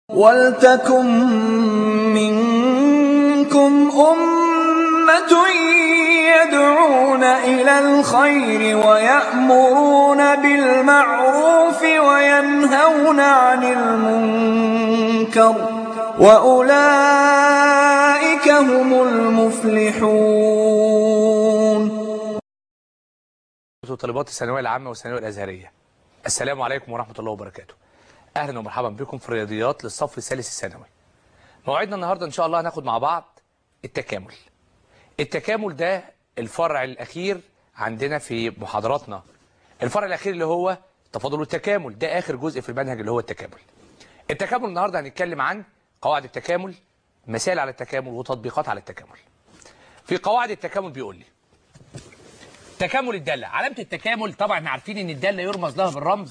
وَلْتَكُن مِّنكُمْ أُمَّةٌ يَدْعُونَ إِلَى الْخَيْرِ وَيَأْمُرُونَ بِالْمَعْرُوفِ وَيَنْهَوْنَ عَنِ الْمُنكَرِ ۚ وَأُولَٰئِكَ هُمُ الْمُفْلِحُونَ طالبات الثانويه العامه والثانويه الازهريه السلام عليكم ورحمه الله وبركاته اهلا ومرحبا بكم في الرياضيات للصف الثالث الثانوي موعدنا النهارده ان شاء الله هناخد مع بعض التكامل التكامل ده الفرع الاخير عندنا في محاضراتنا الفرع الاخير اللي هو تفاضل التكامل ده اخر جزء في المنهج اللي هو التكامل التكامل النهارده هنتكلم عن قواعد التكامل مسائل على التكامل وتطبيقات على التكامل في قواعد التكامل بيقول لي تكامل الدالة علامة التكامل طبعا احنا عارفين ان الدالة يرمز لها بالرمز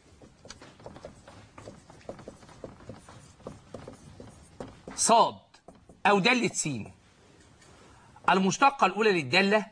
صاد او دالة س المشتقة الاولى للدالة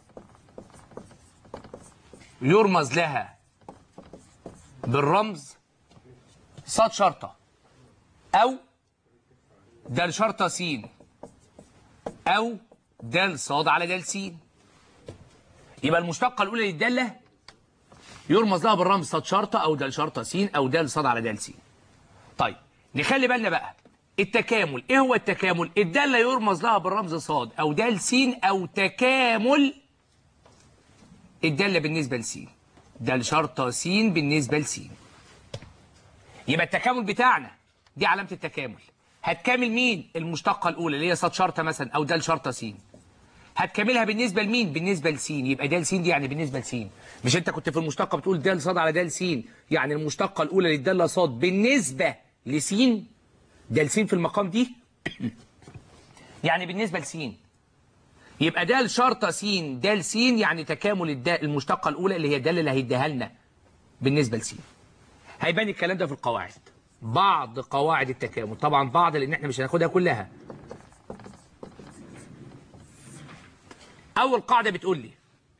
يرمز لها بالرمز صاد شرطة او دال شرطة س او دال صاد على دال س يبقى المشتقة الأولى للدالة يرمز لها بالرمز صاد شرطة أو دال شرطة س أو دال صاد على دال س. طيب نخلي بالنا بقى التكامل إيه هو التكامل؟ الدالة يرمز لها بالرمز صاد أو دال س أو تكامل الدالة بالنسبة لس دال شرطة س بالنسبة لس يبقى التكامل بتاعنا دي علامة التكامل هتكامل مين؟ المشتقة الأولى اللي هي صاد شرطة مثلا أو دال شرطة س هتكملها بالنسبة لمين؟ بالنسبة لسين يبقى د س دي يعني بالنسبة لسين مش انت كنت في المشتقة بتقول د صاد على د س يعني المشتقة الأولى للدالة صاد بالنسبة لسين د س في المقام دي يعني بالنسبة لسين يبقى د شرطة س د س يعني تكامل الدا المشتقة الأولى اللي هي الدالة اللي هيديها لنا بالنسبة لسين هيبان الكلام ده في القواعد بعض قواعد التكامل طبعا بعض لأن احنا مش هناخدها كلها أول قاعدة بتقول لي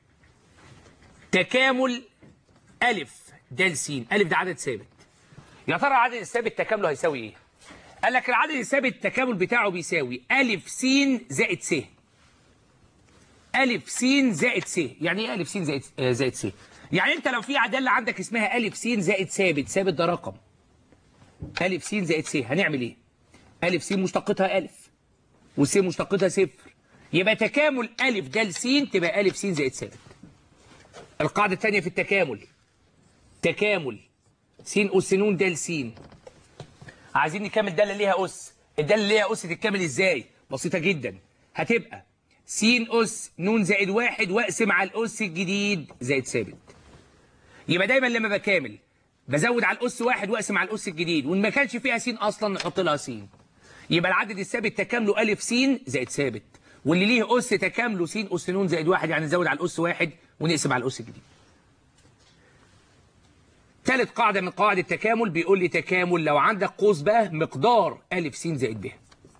تكامل ألف د س ألف ده عدد ثابت يا ترى العدد الثابت تكامله هيساوي إيه؟ قال لك العدد الثابت التكامل بتاعه بيساوي ألف س زائد س ألف س زائد س يعني إيه ألف س زائد آه زائد س؟ يعني أنت لو في عدالة عندك اسمها ألف س زائد ثابت ثابت ده رقم ألف س زائد س هنعمل إيه؟ ألف س مشتقتها ألف وس مشتقتها صفر يبقى تكامل ألف د س تبقى ألف س زائد ثابت القاعدة الثانية في التكامل تكامل س أس ن د س عايزين نكمل دالة ليها أس الدالة اللي ليها أس تتكامل إزاي بسيطة جدا هتبقى س أس ن زائد واحد وأقسم على الأس الجديد زائد ثابت يبقى دايما لما بكامل بزود على الأس واحد وأقسم على الأس الجديد وإن ما كانش فيها س أصلا نحط لها س يبقى العدد الثابت تكامله ألف س زائد ثابت واللي ليه أس تكامله س أس ن زائد واحد يعني نزود على الأس واحد ونقسم على الأس الجديد. ثالث قاعدة من قواعد التكامل بيقول لي تكامل لو عندك قوس بقى مقدار أ س زائد ب.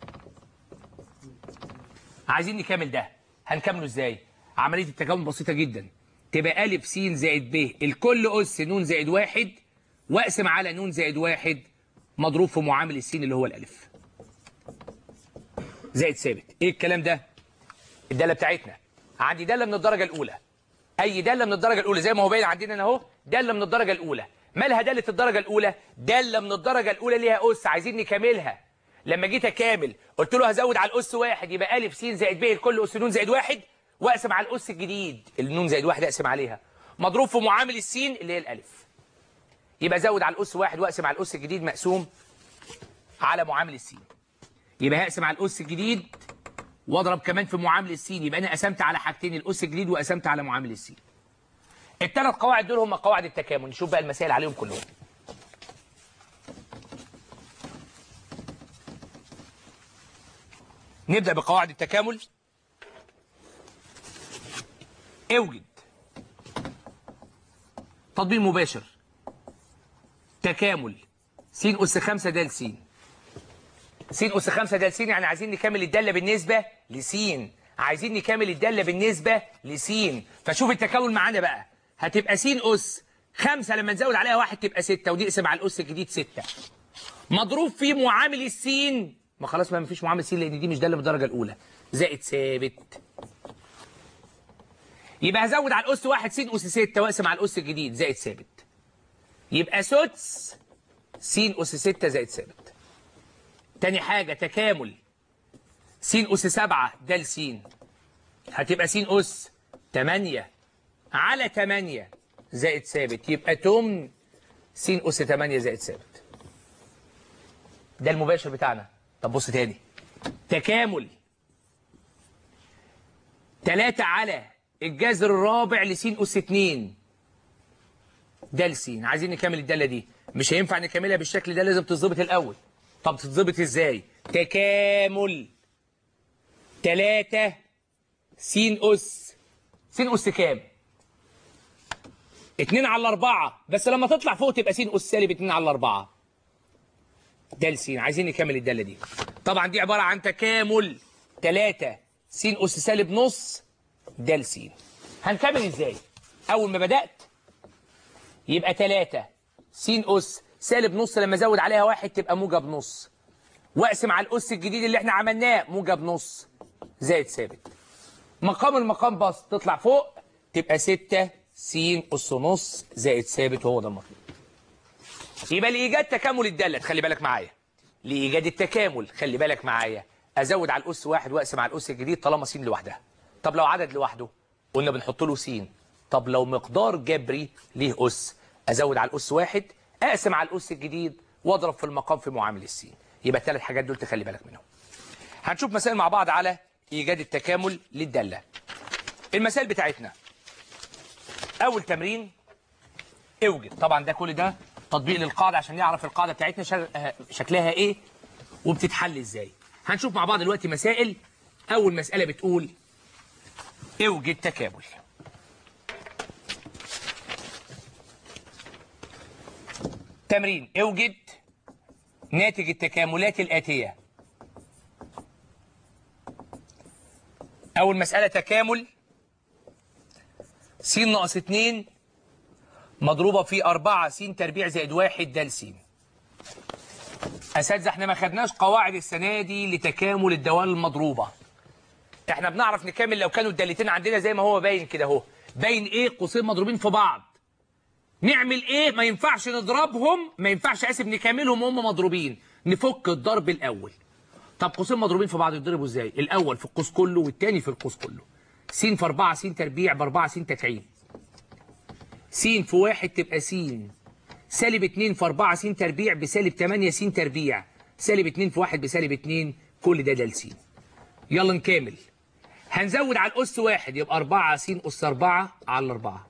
عايزين نكمل ده هنكمله ازاي؟ عملية التكامل بسيطة جدا تبقى أ س زائد ب الكل أس ن زائد واحد وأقسم على ن زائد واحد مضروب في معامل السين اللي هو الألف. زائد ثابت ايه الكلام ده الداله بتاعتنا عندي داله من الدرجه الاولى اي داله من الدرجه الاولى زي ما هو باين عندنا هنا اهو داله من الدرجه الاولى مالها داله الدرجه الاولى داله من الدرجه الاولى ليها اس عايزين نكملها لما جيت اكامل قلت له هزود على الاس واحد يبقى الف س زائد ب الكل اس ن زائد واحد واقسم على الاس الجديد النون زائد واحد اقسم عليها مضروب في معامل السين اللي هي الالف يبقى زود على الاس واحد واقسم على الاس الجديد مقسوم على معامل السين يبقى هقسم على الأس الجديد واضرب كمان في معامل السين يبقى أنا قسمت على حاجتين الأس الجديد وقسمت على معامل السين الثلاث قواعد دول هم قواعد التكامل نشوف بقى المسائل عليهم كلهم نبدأ بقواعد التكامل اوجد تطبيق مباشر تكامل س أس 5 د س س أس 5 د س يعني عايزين نكمل الدالة بالنسبة لس عايزين نكمل الدالة بالنسبة لس فشوف التكامل معانا بقى هتبقى س أس خمسة لما نزود عليها واحد تبقى ستة ونقسم على الأس الجديد ستة مضروب في معامل السين ما خلاص ما فيش معامل سين لان دي مش داله بالدرجه الاولى زائد ثابت يبقى هزود على الاس 1 س اس 6 واقسم على الاس الجديد زائد ثابت يبقى سدس س اس 6 زائد ثابت تاني حاجه تكامل س اس 7 د س هتبقى س اس 8 على 8 زائد ثابت يبقى تمن س اس 8 زائد ثابت ده المباشر بتاعنا طب بص تاني تكامل 3 على الجذر الرابع لس اس 2 ده س عايزين نكمل الداله دي مش هينفع نكملها بالشكل ده لازم تتظبط الاول طب تتظبط ازاي تكامل 3 س اس س اس كام 2 على 4 بس لما تطلع فوق تبقى س اس سالب 2 على 4 ده س عايزين نكمل الداله دي طبعا دي عباره عن تكامل 3 س اس سالب نص د س هنكمل ازاي اول ما بدات يبقى 3 س اس سالب نص لما ازود عليها واحد تبقى موجب نص واقسم على الاس الجديد اللي احنا عملناه موجب نص زائد ثابت مقام المقام بس تطلع فوق تبقى 6 س اس نص زائد ثابت وهو ده المطلوب يبقى لايجاد تكامل الداله خلي بالك معايا لايجاد التكامل خلي بالك معايا ازود على الاس واحد واقسم على الاس الجديد طالما س لوحدها طب لو عدد لوحده قلنا بنحط له س طب لو مقدار جبري ليه اس ازود على الاس واحد اقسم على الاس الجديد واضرب في المقام في معامل السين يبقى الثلاث حاجات دول تخلي بالك منهم هنشوف مسائل مع بعض على ايجاد التكامل للداله المسائل بتاعتنا اول تمرين اوجد طبعا ده كل ده تطبيق للقاعده عشان نعرف القاعده بتاعتنا شا- آه، شكلها ايه وبتتحل ازاي هنشوف مع بعض دلوقتي مسائل اول مساله بتقول اوجد تكامل تمرين اوجد ناتج التكاملات الآتية أول مسألة تكامل س ناقص 2 مضروبة في 4 س تربيع زائد 1 د س أساتذة احنا ما خدناش قواعد السنة دي لتكامل الدوال المضروبة احنا بنعرف نكمل لو كانوا الدالتين عندنا زي ما هو باين كده اهو باين ايه قوسين مضروبين في بعض نعمل ايه ما ينفعش نضربهم ما ينفعش اسف نكملهم وهم مضروبين نفك الضرب الاول طب قوسين مضروبين في بعض يتضربوا ازاي الاول في القوس كله والتاني في القوس كله س في 4 س تربيع ب 4 س تكعيب س في واحد تبقى س سالب 2 في 4 س تربيع بسالب 8 س تربيع سالب 2 في 1 بسالب 2 كل ده د س يلا نكمل هنزود على الاس واحد يبقى 4 س اس 4 على 4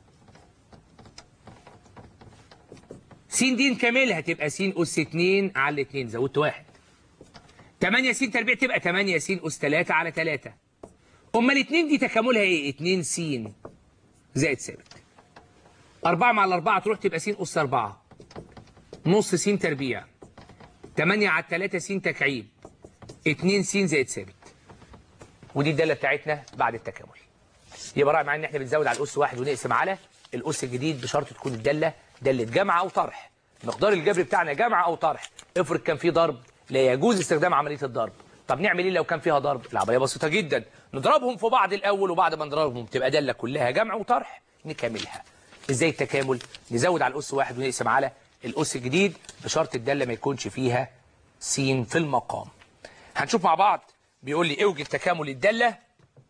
س دي نكملها تبقى س اس 2 على 2 زودت واحد 8 س تربيع تبقى 8 س اس 3 على 3 امال الاثنين دي تكاملها ايه 2 س زائد ثابت 4 مع الأربعة تروح تبقى س أس 4 نص س تربيع 8 على 3 س تكعيب 2 س زائد ثابت ودي الدالة بتاعتنا بعد التكامل يبقى رأي معانا ان احنا بنزود على الأس واحد ونقسم على الأس الجديد بشرط تكون الدالة دالة جمع أو طرح مقدار الجبر بتاعنا جمع أو طرح افرض كان في ضرب لا يجوز استخدام عملية الضرب طب نعمل ايه لو كان فيها ضرب العملية بسيطة جدا نضربهم في بعض الأول وبعد ما نضربهم تبقى دالة كلها جمع وطرح نكملها ازاي التكامل نزود على الأس واحد ونقسم على الأس الجديد بشرط الدالة ما يكونش فيها س في المقام هنشوف مع بعض بيقول لي اوجد تكامل الدالة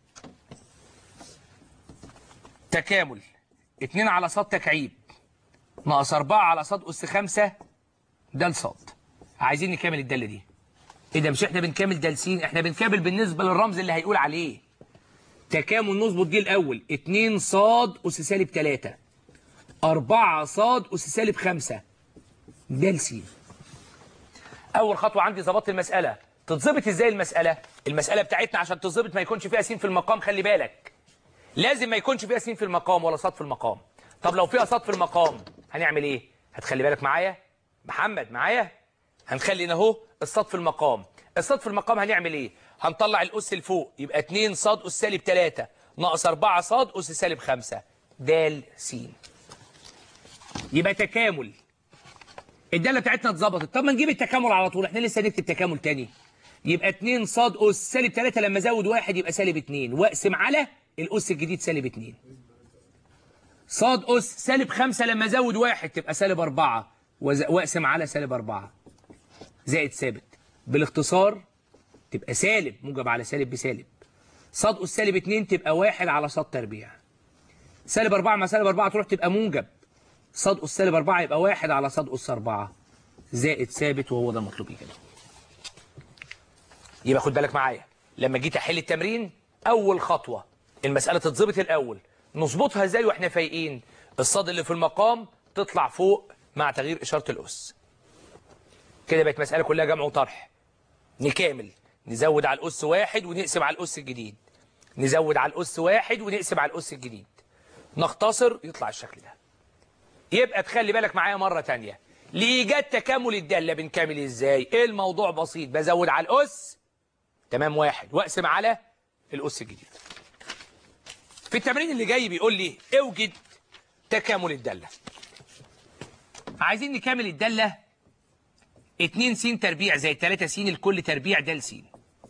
تكامل 2 على صاد تكعيب ناقص 4 على صاد أس 5 د صاد عايزين نكمل الدالة دي ايه ده مش احنا بنكمل د س احنا بنكمل بالنسبة للرمز اللي هيقول عليه تكامل نظبط دي الأول 2 صاد أس سالب 3 4 صاد أس سالب 5 د س أول خطوة عندي ظبطت المسألة تتظبط ازاي المسألة؟ المسألة بتاعتنا عشان تتظبط ما يكونش فيها س في المقام خلي بالك لازم ما يكونش فيها س في المقام ولا صاد في المقام طب لو فيها صاد في المقام هنعمل ايه؟ هتخلي بالك معايا محمد معايا هنخلي هنا اهو الصاد في المقام الصاد في المقام هنعمل ايه؟ هنطلع الأس لفوق يبقى 2 صاد أس سالب 3 ناقص 4 صاد أس سالب 5 د س يبقى تكامل الداله بتاعتنا اتظبطت طب ما نجيب التكامل على طول احنا لسه نكتب تكامل تاني يبقى 2 صاد اس سالب 3 لما ازود واحد يبقى سالب 2 واقسم على الاس الجديد سالب 2 صاد اس سالب 5 لما ازود واحد تبقى سالب 4 وز- واقسم على سالب 4 زائد ثابت بالاختصار تبقى سالب موجب على سالب بسالب صاد اس سالب 2 تبقى واحد على صاد تربيع سالب 4 مع سالب 4 تروح تبقى موجب صاد اس سالب 4 يبقى واحد على صاد اس 4 زائد ثابت وهو ده المطلوب كده يبقى خد بالك معايا لما جيت احل التمرين اول خطوه المساله تتظبط الاول نظبطها ازاي واحنا فايقين الصاد اللي في المقام تطلع فوق مع تغيير اشاره الاس كده بقت مساله كلها جمع وطرح نكامل نزود على الاس واحد ونقسم على الاس الجديد نزود على الاس واحد ونقسم على الاس الجديد نختصر يطلع الشكل ده يبقى تخلي بالك معايا مرة تانية لإيجاد تكامل الدالة بنكمل إزاي إيه الموضوع بسيط بزود على الأس تمام واحد وأقسم على الأس الجديد في التمرين اللي جاي بيقول لي اوجد تكامل الدالة عايزين نكمل الدالة 2 س تربيع زي 3 س الكل تربيع د س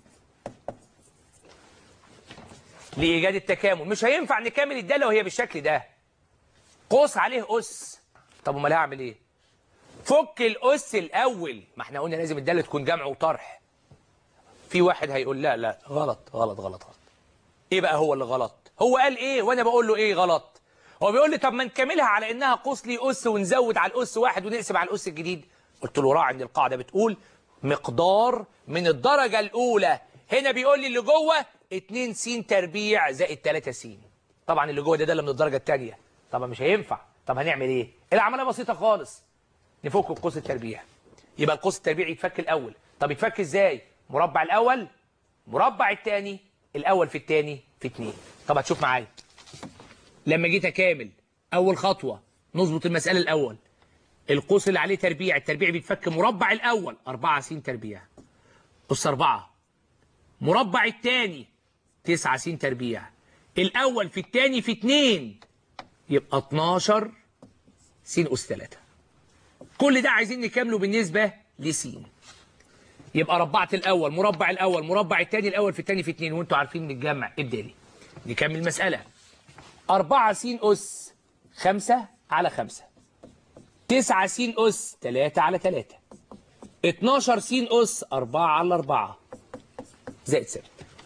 لإيجاد التكامل مش هينفع نكمل الدالة وهي بالشكل ده قوس عليه أس طب امال هعمل ايه فك الأس الأول ما احنا قلنا لازم الدالة تكون جمع وطرح في واحد هيقول لا لا غلط غلط غلط غلط ايه بقى هو اللي غلط هو قال ايه وانا بقول له ايه غلط هو بيقول لي طب ما نكملها على انها قوس لي أس ونزود على الأس واحد ونقسم على الأس الجديد قلت له راعي ان القاعدة بتقول مقدار من الدرجة الأولى هنا بيقول لي اللي جوه 2 س تربيع زائد 3 س طبعا اللي جوه ده داله من الدرجة الثانية طبعا مش هينفع طب هنعمل ايه العمليه بسيطه خالص نفك القوس التربيع يبقى القوس التربيع يتفك الاول طب يتفك ازاي مربع الاول مربع الثاني الاول في الثاني في 2 طب هتشوف معايا لما جيت اكامل اول خطوه نظبط المساله الاول القوس اللي عليه تربيع التربيع بيتفك مربع الاول 4 س تربيع قص 4 مربع الثاني 9 س تربيع الاول في الثاني في 2 يبقى 12 س أس 3 كل ده عايزين نكمله بالنسبة لس يبقى ربعت الأول مربع الأول مربع الثاني الأول في الثاني في 2 وانتوا عارفين ان الجمع إبدالي نكمل المسألة 4 س أس 5 على 5 9 س أس 3 على 3 12 س أس 4 على 4 زائد ثابت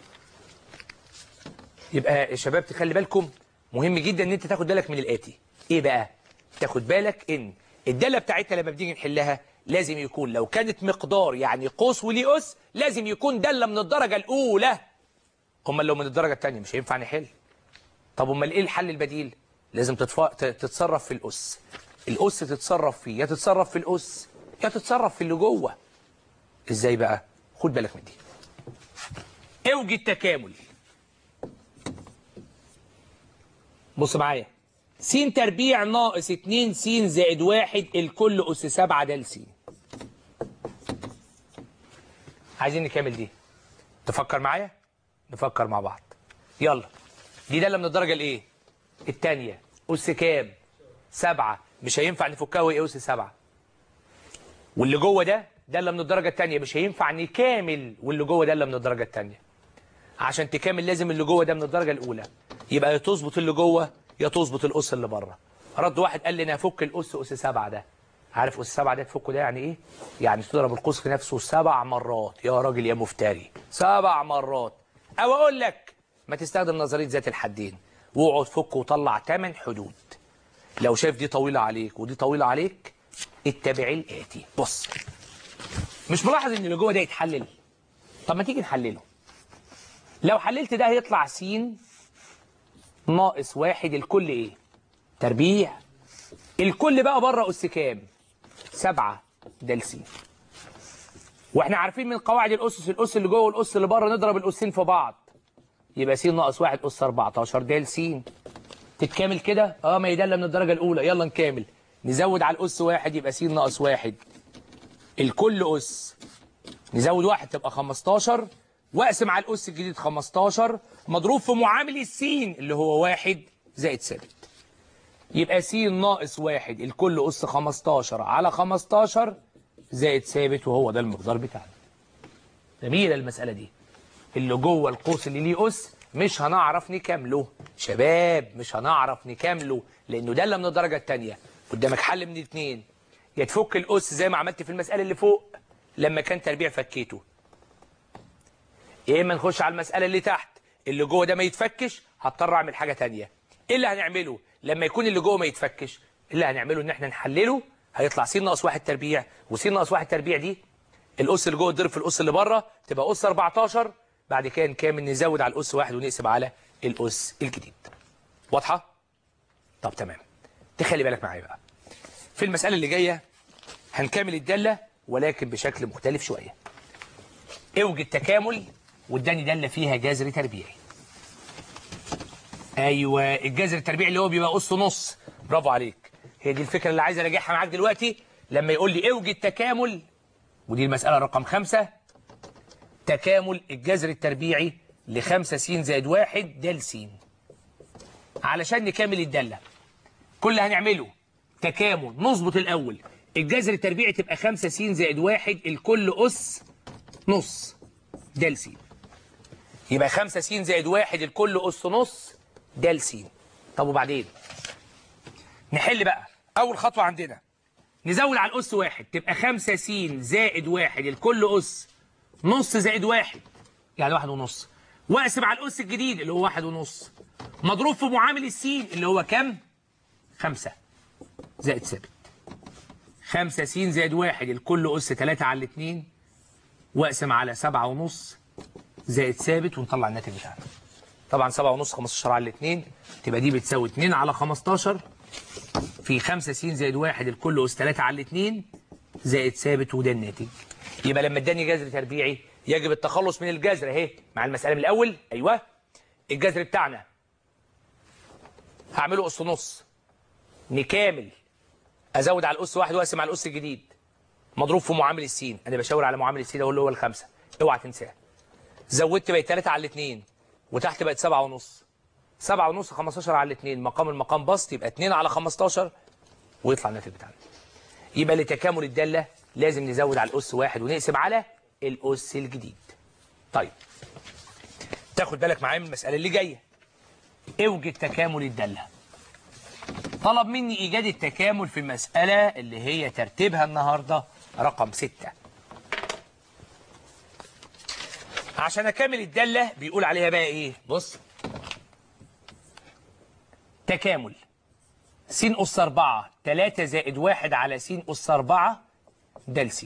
يبقى يا شباب تخلي بالكم مهم جدا ان انت تاخد بالك من الاتي ايه بقى تاخد بالك ان الداله بتاعتها لما بنيجي نحلها لازم يكون لو كانت مقدار يعني قوس وليه اس لازم يكون داله من الدرجه الاولى امال لو من الدرجه الثانيه مش هينفع نحل طب امال ايه الحل البديل لازم تتف... ت- تتصرف في الاس الاس تتصرف فيه يا تتصرف في الاس يا تتصرف في اللي جوه ازاي بقى خد بالك من دي اوجد تكامل بص معايا س تربيع ناقص 2 س زائد 1 الكل أس 7 د س عايزين نكمل دي تفكر معايا نفكر مع بعض يلا دي دالة من الدرجة الايه التانية أس كام سبعة مش هينفع نفكها وهي أس سبعة واللي جوه ده دالة من الدرجة التانية مش هينفع نكامل واللي جوه دالة من الدرجة التانية عشان تكامل لازم اللي جوه ده من الدرجة الأولى يبقى يا تظبط اللي جوه يا تظبط الأس اللي بره رد واحد قال لي انا هفك الأس أس سبعة ده عارف أس سبعة ده تفكه ده يعني إيه؟ يعني تضرب القوس في نفسه سبع مرات يا راجل يا مفتري سبع مرات أو أقول لك ما تستخدم نظرية ذات الحدين واقعد فك وطلع ثمان حدود لو شايف دي طويلة عليك ودي طويلة عليك اتبع الآتي بص مش ملاحظ ان اللي جوه ده يتحلل طب ما تيجي نحلله لو حللت ده هيطلع س ناقص واحد الكل ايه تربيع الكل بقى بره اس كام سبعة ده س واحنا عارفين من قواعد الاسس الاس اللي جوه والاس اللي بره نضرب الاسين في بعض يبقى س ناقص واحد اس 14 ده س تتكامل كده اه ما يدل من الدرجه الاولى يلا نكامل نزود على الاس واحد يبقى س ناقص واحد الكل اس نزود واحد تبقى 15 واقسم على الاس الجديد 15 مضروب في معامل السين اللي هو واحد زائد ثابت يبقى س ناقص واحد الكل أس 15 على 15 زائد ثابت وهو ده المقدار بتاعنا جميلة المسألة دي اللي جوه القوس اللي ليه أس مش هنعرف نكمله شباب مش هنعرف نكمله لأنه ده اللي من الدرجة التانية قدامك حل من الاثنين يا تفك الأس زي ما عملت في المسألة اللي فوق لما كان تربيع فكيته يا إما نخش على المسألة اللي تحت اللي جوه ده ما يتفكش هضطر أعمل حاجة تانية إيه اللي هنعمله لما يكون اللي جوه ما يتفكش اللي هنعمله إن إحنا نحلله هيطلع س ناقص واحد تربيع وس ناقص واحد تربيع دي الأس اللي جوه تضرب في الأس اللي بره تبقى أس 14 بعد كده نكمل نزود على الأس واحد ونقسم على الأس الجديد واضحة؟ طب تمام تخلي بالك معايا بقى في المسألة اللي جاية هنكمل الدالة ولكن بشكل مختلف شوية اوجد تكامل واداني دالة فيها جذر تربيعي ايوه الجذر التربيعي اللي هو بيبقى أس نص برافو عليك هي دي الفكرة اللي عايز اراجعها معاك دلوقتي لما يقول لي اوجد تكامل ودي المسألة رقم خمسة تكامل الجذر التربيعي لخمسة س زائد واحد د س علشان نكمل الدالة كل اللي هنعمله تكامل نظبط الأول الجذر التربيعي تبقى 5 س زائد واحد الكل أس نص د س يبقى 5 س زائد واحد الكل أس نص د س طب وبعدين نحل بقى أول خطوة عندنا نزود على الأس واحد تبقى 5 س زائد واحد الكل أس نص زائد واحد يعني واحد ونص واقسم على الأس الجديد اللي هو واحد ونص مضروب في معامل السين اللي هو كام؟ خمسة زائد ثابت خمسة س زائد واحد الكل أس تلاتة على الاتنين واقسم على سبعة ونص زائد ثابت ونطلع الناتج بتاعنا طبعا سبعة ونص 15 على الاتنين تبقى دي بتساوي اتنين على 15 في خمسة س زائد واحد الكل أس تلاتة على الاتنين زائد ثابت وده الناتج يبقى لما اداني جذر تربيعي يجب التخلص من الجذر اهي مع المسألة من الأول أيوه الجذر بتاعنا هعمله أس نص نكامل ازود على الاس واحد واقسم على الاس الجديد مضروب في معامل السين انا بشاور على معامل السين ده اللي هو الخمسه اوعى تنساه زودت بقت 3 على الاثنين وتحت بقت 7 ونص 7 ونص 15 على الاثنين مقام المقام بسط يبقى 2 على 15 ويطلع الناتج بتاعنا يبقى لتكامل الداله لازم نزود على الاس واحد ونقسم على الاس الجديد طيب تاخد بالك معايا من المساله اللي جايه اوجد تكامل الداله طلب مني إيجاد التكامل في المسألة اللي هي ترتيبها النهاردة رقم ستة عشان أكمل الدالة بيقول عليها بقى إيه بص تكامل س أس أربعة تلاتة زائد واحد على س أس أربعة د س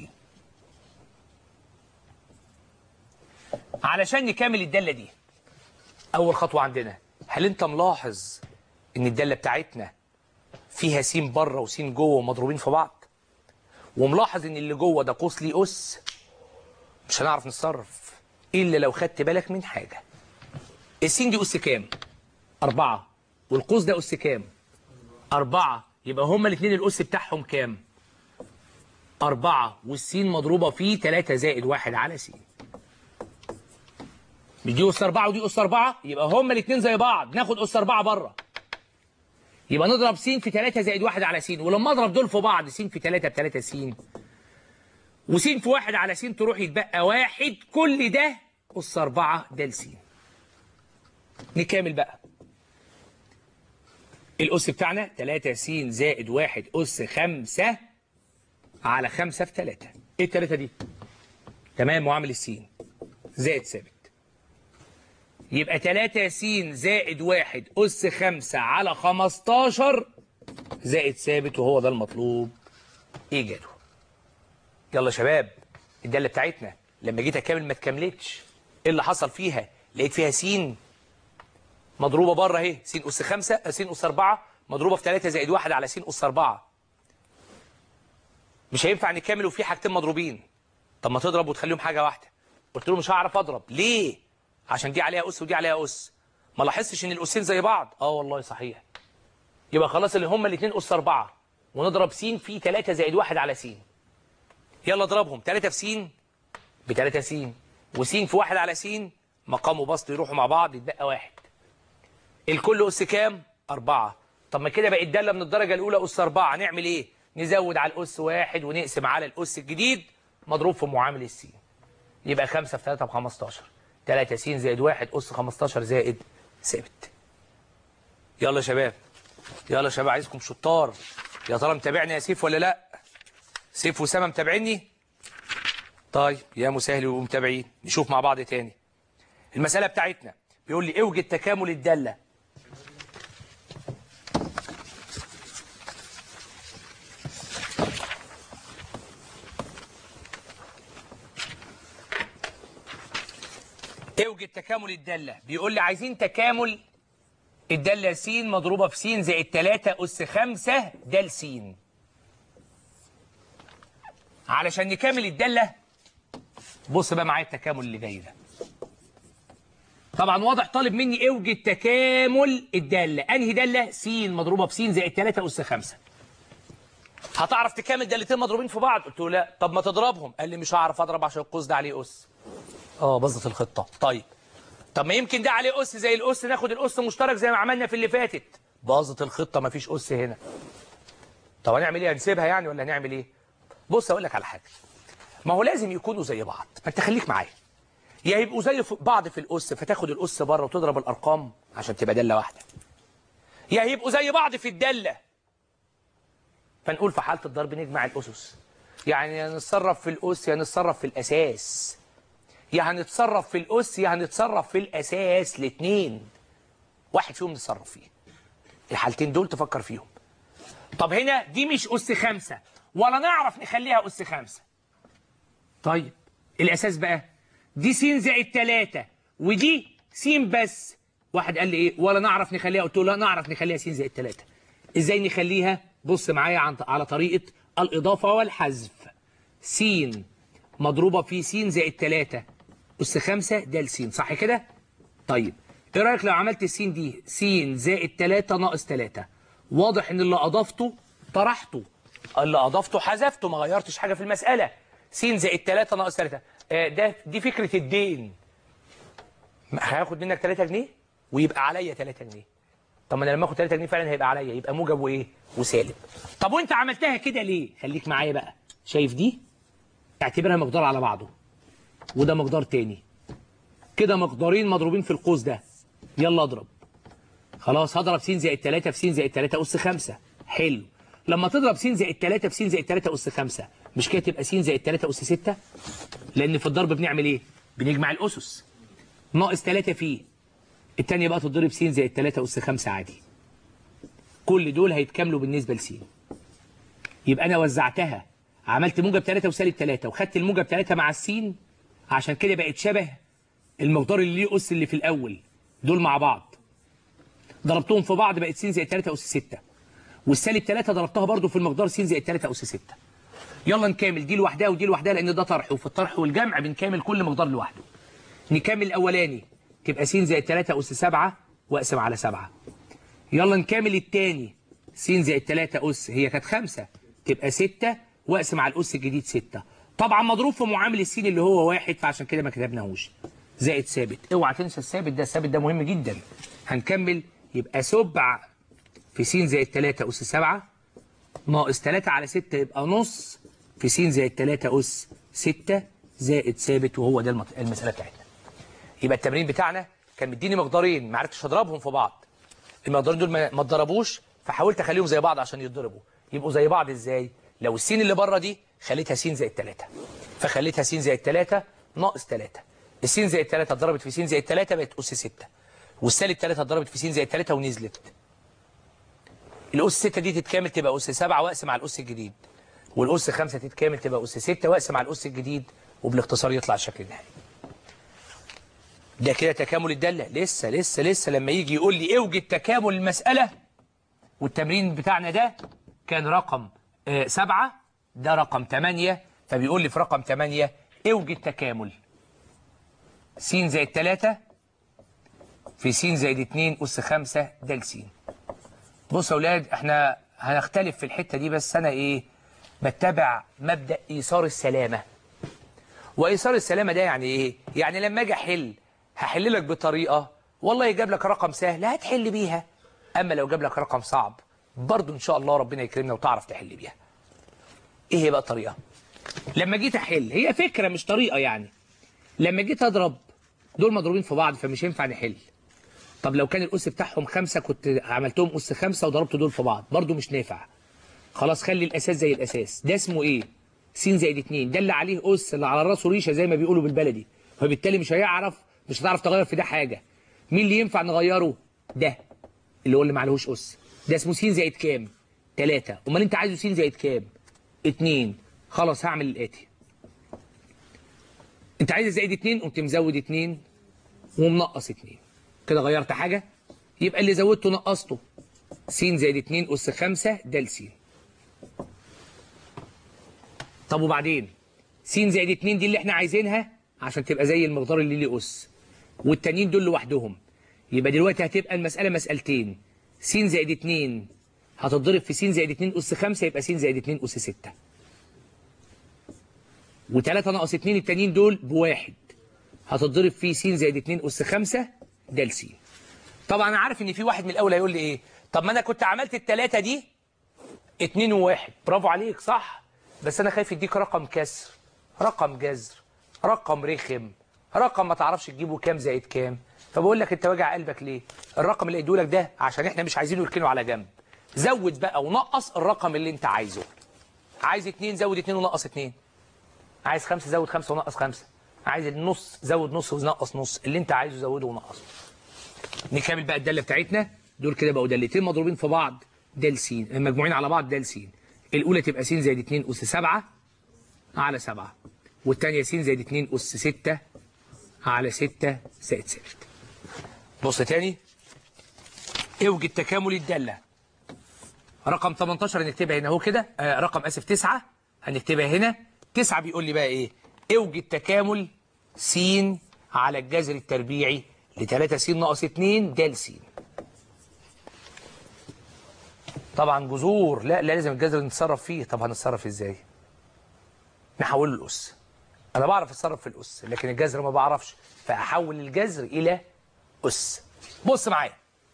علشان نكمل الدالة دي أول خطوة عندنا هل أنت ملاحظ إن الدالة بتاعتنا فيها س بره وس جوه ومضروبين في بعض وملاحظ ان اللي جوه ده قوس ليه اس مش هنعرف نتصرف الا لو خدت بالك من حاجه السين دي اس كام أربعة والقوس ده اس كام أربعة يبقى هما الاثنين الاس بتاعهم كام أربعة والسين مضروبة فيه 3 زائد واحد على س دي أس أربعة ودي أس أربعة يبقى هما الاثنين زي بعض ناخد أس أربعة بره يبقى نضرب س في 3 زائد 1 على س ولما اضرب دول في بعض س في 3 ب 3 س وس في 1 على س تروح يتبقى واحد كل ده أس 4 د س نكمل بقى الأس بتاعنا 3 س زائد 1 أس 5 على 5 في 3 إيه التلاتة دي؟ تمام معامل السين زائد ثابت يبقى 3 س زائد 1 أس 5 على 15 زائد ثابت وهو ده المطلوب إيجاده يلا يا شباب الدالة بتاعتنا لما جيت أكمل ما تكملتش إيه اللي حصل فيها لقيت فيها س مضروبة بره أهي س أس 5 س أس 4 مضروبة في 3 زائد 1 على س أس 4 مش هينفع نكمل وفي حاجتين مضروبين طب ما تضرب وتخليهم حاجة واحدة قلت له مش هعرف أضرب ليه عشان دي عليها أس ودي عليها أس ما لاحظتش إن الأسين زي بعض اه والله صحيح يبقى خلاص اللي هما الاثنين أس 4 ونضرب س في 3 زائد 1 على س يلا اضربهم 3 في س ب 3 س وس في 1 على س مقام وبسط يروحوا مع بعض يتبقى واحد الكل أس كام؟ 4 طب ما كده بقت الداله من الدرجه الاولى اس 4 نعمل ايه نزود على الاس واحد ونقسم على الاس الجديد مضروب في معامل السين يبقى 5 في 3 ب 15 3 س زائد 1 اس 15 زائد ثابت يلا يا شباب يلا يا شباب عايزكم شطار يا ترى متابعني يا سيف ولا لا سيف وسام متابعيني طيب يا مسهل ومتابعين نشوف مع بعض تاني المسألة بتاعتنا بيقول لي اوجد تكامل الدالة اوجد تكامل الدالة بيقول لي عايزين تكامل الدالة س مضروبة في س زائد 3 أس 5 د س علشان نكامل الدالة بص بقى معايا التكامل اللي جاي ده طبعا واضح طالب مني اوجد تكامل الدالة انهي دالة س مضروبة في س زائد 3 أس 5 هتعرف تكامل دالتين مضروبين في بعض قلت له لا طب ما تضربهم قال لي مش هعرف اضرب عشان القوس ده عليه أس اه باظت الخطة طيب طب ما يمكن ده عليه أس زي الأس ناخد الأس مشترك زي ما عملنا في اللي فاتت باظت الخطة ما فيش أس هنا طب هنعمل ايه هنسيبها يعني ولا هنعمل ايه بص اقول لك على حاجة ما هو لازم يكونوا زي بعض فانت خليك معايا يا يبقوا زي في- بعض في الأس فتاخد الأس بره وتضرب الأرقام عشان تبقى دالة واحدة يا يبقوا زي بعض في الدالة فنقول في حالة الضرب نجمع الأسس يعني يا نتصرف في الأس يا نتصرف في الأساس يا هنتصرف في الأس يا هنتصرف في الأساس الاتنين واحد فيهم نتصرف فيه الحالتين دول تفكر فيهم طب هنا دي مش أس خمسة ولا نعرف نخليها أس خمسة طيب الأساس بقى دي س زائد تلاتة ودي س بس واحد قال لي إيه ولا نعرف نخليها قلت له لا نعرف نخليها س زائد تلاتة إزاي نخليها بص معايا عن على طريقة الإضافة والحذف س مضروبة في س زائد 3 أس 5 د س صح كده؟ طيب إيه رأيك لو عملت الس دي س زائد 3 ناقص 3 واضح إن اللي أضفته طرحته اللي أضفته حذفته ما غيرتش حاجة في المسألة س زائد 3 ناقص 3 آه ده دي فكرة الدين هاخد منك 3 جنيه ويبقى عليا 3 جنيه طب ما انا لما اخد 3 جنيه فعلا هيبقى عليا يبقى موجب وايه وسالب طب وانت عملتها كده ليه خليك معايا بقى شايف دي اعتبرها مقدار على بعضه وده مقدار تاني كده مقدارين مضروبين في القوس ده يلا اضرب خلاص هضرب س زائد 3 في س زائد 3 اس 5 حلو لما تضرب س زائد 3 في س زائد 3 اس 5 مش كده تبقى س زائد 3 اس 6 لان في الضرب بنعمل ايه بنجمع الاسس ناقص 3 فيه التانية بقى تضرب س زائد 3 أس 5 عادي كل دول هيتكاملوا بالنسبة لس يبقى أنا وزعتها عملت موجب 3 وسالب 3 وخدت الموجب 3 مع السين عشان كده بقت شبه المقدار اللي ليه أس اللي في الأول دول مع بعض ضربتهم في بعض بقت س زائد 3 أس 6 والسالب 3 ضربتها برضو في المقدار س زائد 3 أس 6 يلا نكامل دي لوحدها ودي لوحدها لأن ده طرح وفي الطرح والجمع بنكامل كل مقدار لوحده نكمل الأولاني تبقى س زائد 3 أس 7 وأقسم على 7 يلا نكمل التاني س زائد 3 أس هي كانت 5 تبقى 6 وأقسم على الأس الجديد 6 طبعا مضروب في معامل السين اللي هو واحد فعشان كده ما كتبناهوش زائد ثابت اوعى تنسى الثابت ده الثابت ده مهم جدا هنكمل يبقى سبع في س زائد 3 أس 7 ناقص 3 على 6 يبقى نص في س زائد 3 أس 6 زائد ثابت وهو ده المط- المسألة بتاعتنا يبقى التمرين بتاعنا كان مديني مقدارين ما عرفتش اضربهم في بعض المقدارين دول ما ما اتضربوش فحاولت اخليهم زي بعض عشان يتضربوا يبقوا زي بعض ازاي لو السين اللي بره دي خليتها س زائد 3 فخليتها س زائد 3 ناقص 3 السين زائد 3 اتضربت في س زائد 3 بقت اس 6 والسالب 3 اتضربت في س زائد 3 ونزلت الاس 6 دي تتكامل تبقى اس 7 واقسم على الاس الجديد والاس 5 تتكامل تبقى اس 6 واقسم على الاس الجديد وبالاختصار يطلع الشكل النهائي ده كده تكامل الدالة لسه لسه لسه لما يجي يقول لي اوجد تكامل المسألة والتمرين بتاعنا ده كان رقم آه، سبعة ده رقم تمانية فبيقول لي في رقم تمانية اوجد تكامل س زائد تلاتة في س زائد اتنين أس خمسة د س بصوا يا أولاد احنا هنختلف في الحتة دي بس أنا إيه بتبع مبدأ إيثار السلامة وايثار السلامه ده يعني ايه يعني لما اجي احل هحل لك بطريقه والله جاب لك رقم سهل هتحل بيها اما لو جاب لك رقم صعب برضه ان شاء الله ربنا يكرمنا وتعرف تحل بيها ايه هي بقى الطريقه لما جيت احل هي فكره مش طريقه يعني لما جيت اضرب دول مضروبين في بعض فمش ينفع نحل طب لو كان الأس بتاعهم خمسة كنت عملتهم أس خمسة وضربت دول في بعض برضو مش نافع خلاص خلي الأساس زي الأساس ده اسمه إيه؟ س زائد اتنين ده اللي عليه أس اللي على راسه ريشة زي ما بيقولوا بالبلدي فبالتالي مش هيعرف مش هتعرف تغير في ده حاجة مين اللي ينفع نغيره؟ ده اللي هو اللي معلهوش أس ده اسمه س زائد كام؟ تلاتة أمال أنت عايزه س زائد كام؟ اتنين خلاص هعمل الآتي أنت عايز زائد اتنين قمت مزود اتنين ومنقص اتنين كده غيرت حاجة يبقى اللي زودته نقصته س زائد 2 أس 5 ده س طب وبعدين س زائد 2 دي اللي احنا عايزينها عشان تبقى زي المقدار اللي ليه أس والتانيين دول لوحدهم يبقى دلوقتي هتبقى المسألة مسألتين س زائد 2 هتتضرب في س زائد 2 أس 5 يبقى س زائد 2 أس 6 و3 ناقص 2 التانيين دول بواحد هتتضرب في س زائد 2 أس 5 ده س طبعا انا عارف ان في واحد من الاول هيقول لي ايه طب ما انا كنت عملت الثلاثه دي اتنين وواحد برافو عليك صح بس انا خايف يديك رقم كسر رقم جذر رقم رخم رقم ما تعرفش تجيبه كام زائد كام فبقول لك انت واجع قلبك ليه الرقم اللي ادولك ده عشان احنا مش عايزينه يركنه على جنب زود بقى ونقص الرقم اللي انت عايزه عايز اتنين زود اتنين ونقص اتنين عايز خمسة زود خمسة ونقص خمسة عايز النص زود نص ونقص نص اللي انت عايزه زوده ونقصه نكمل بقى الداله بتاعتنا دول كده بقوا دالتين مضروبين في بعض د س مجموعين على بعض د س الاولى تبقى س زائد 2 اس 7 على 7 والثانيه س زائد 2 اس 6 على 6 زائد ثابت بص تاني اوجد تكامل الداله رقم 18 هنكتبها هنا اهو كده آه رقم اسف 9 هنكتبها هنا 9 بيقول لي بقى ايه اوجد تكامل س على الجذر التربيعي ل 3 س ناقص 2 د س طبعا جذور لا لا لازم الجذر نتصرف فيه طب هنتصرف ازاي نحوله الاس انا بعرف اتصرف في الاس لكن الجذر ما بعرفش فاحول الجذر الى اس بص معايا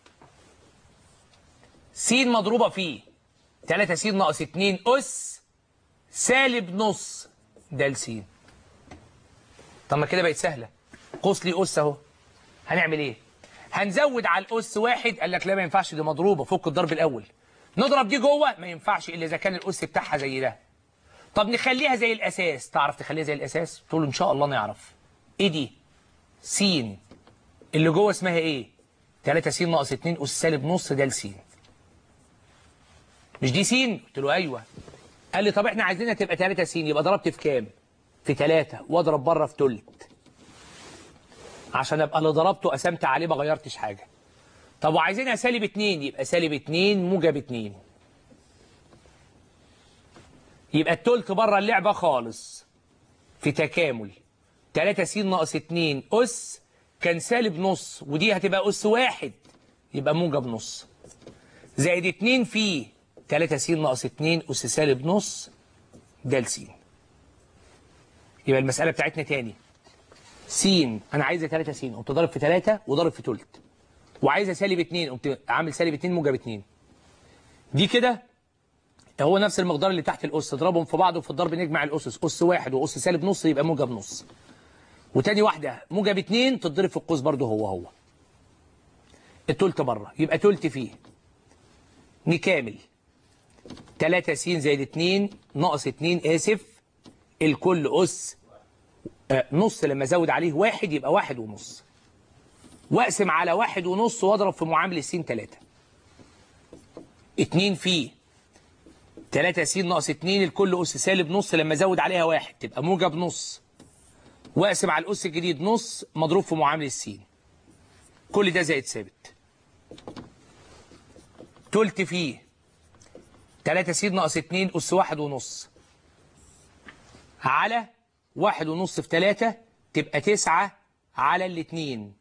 س مضروبه في 3 س ناقص 2 اس سالب نص د س طب ما كده بقت سهله قوس لي اس اهو هنعمل ايه هنزود على الاس واحد قال لك لا ما ينفعش دي مضروبه فك الضرب الاول نضرب دي جوه ما ينفعش الا اذا كان الاس بتاعها زي ده طب نخليها زي الاساس تعرف تخليها زي الاساس تقول له ان شاء الله نعرف ايه دي س اللي جوه اسمها ايه 3 س ناقص 2 اس سالب نص ده س مش دي س قلت له ايوه قال لي طب احنا عايزينها تبقى 3 س يبقى ضربت في كام في 3 واضرب بره في تلت عشان ابقى اللي ضربته قسمت عليه ما غيرتش حاجه طب وعايزينها سالب 2 يبقى سالب 2 موجب 2 يبقى التلت بره اللعبه خالص في تكامل 3 س ناقص 2 اس كان سالب نص ودي هتبقى اس واحد يبقى موجب نص زائد 2 في 3 س ناقص 2 اس سالب نص د س يبقى المساله بتاعتنا تاني س انا عايزه 3 س قمت ضارب في 3 وضارب في تلت وعايزه سالب 2 قمت عامل سالب 2 موجب 2 دي كده هو نفس المقدار اللي تحت الاس اضربهم في بعض وفي الضرب نجمع الاسس اس واحد واس سالب نص يبقى موجب نص وتاني واحده موجب 2 تتضرب في القوس برضه هو هو التلت بره يبقى تلت فيه نكامل 3 س زائد 2 ناقص 2 اسف الكل اس آه، نص لما ازود عليه واحد يبقى واحد ونص واقسم على واحد ونص واضرب في معامل السين 3 2 في 3 س ناقص 2 الكل اس سالب نص لما ازود عليها واحد تبقى موجب نص واقسم على الاس الجديد نص مضروب في معامل السين كل ده زائد ثابت تلت فيه 3 س ناقص 2 اس واحد ونص على واحد ونص في 3 تبقى 9 على الاتنين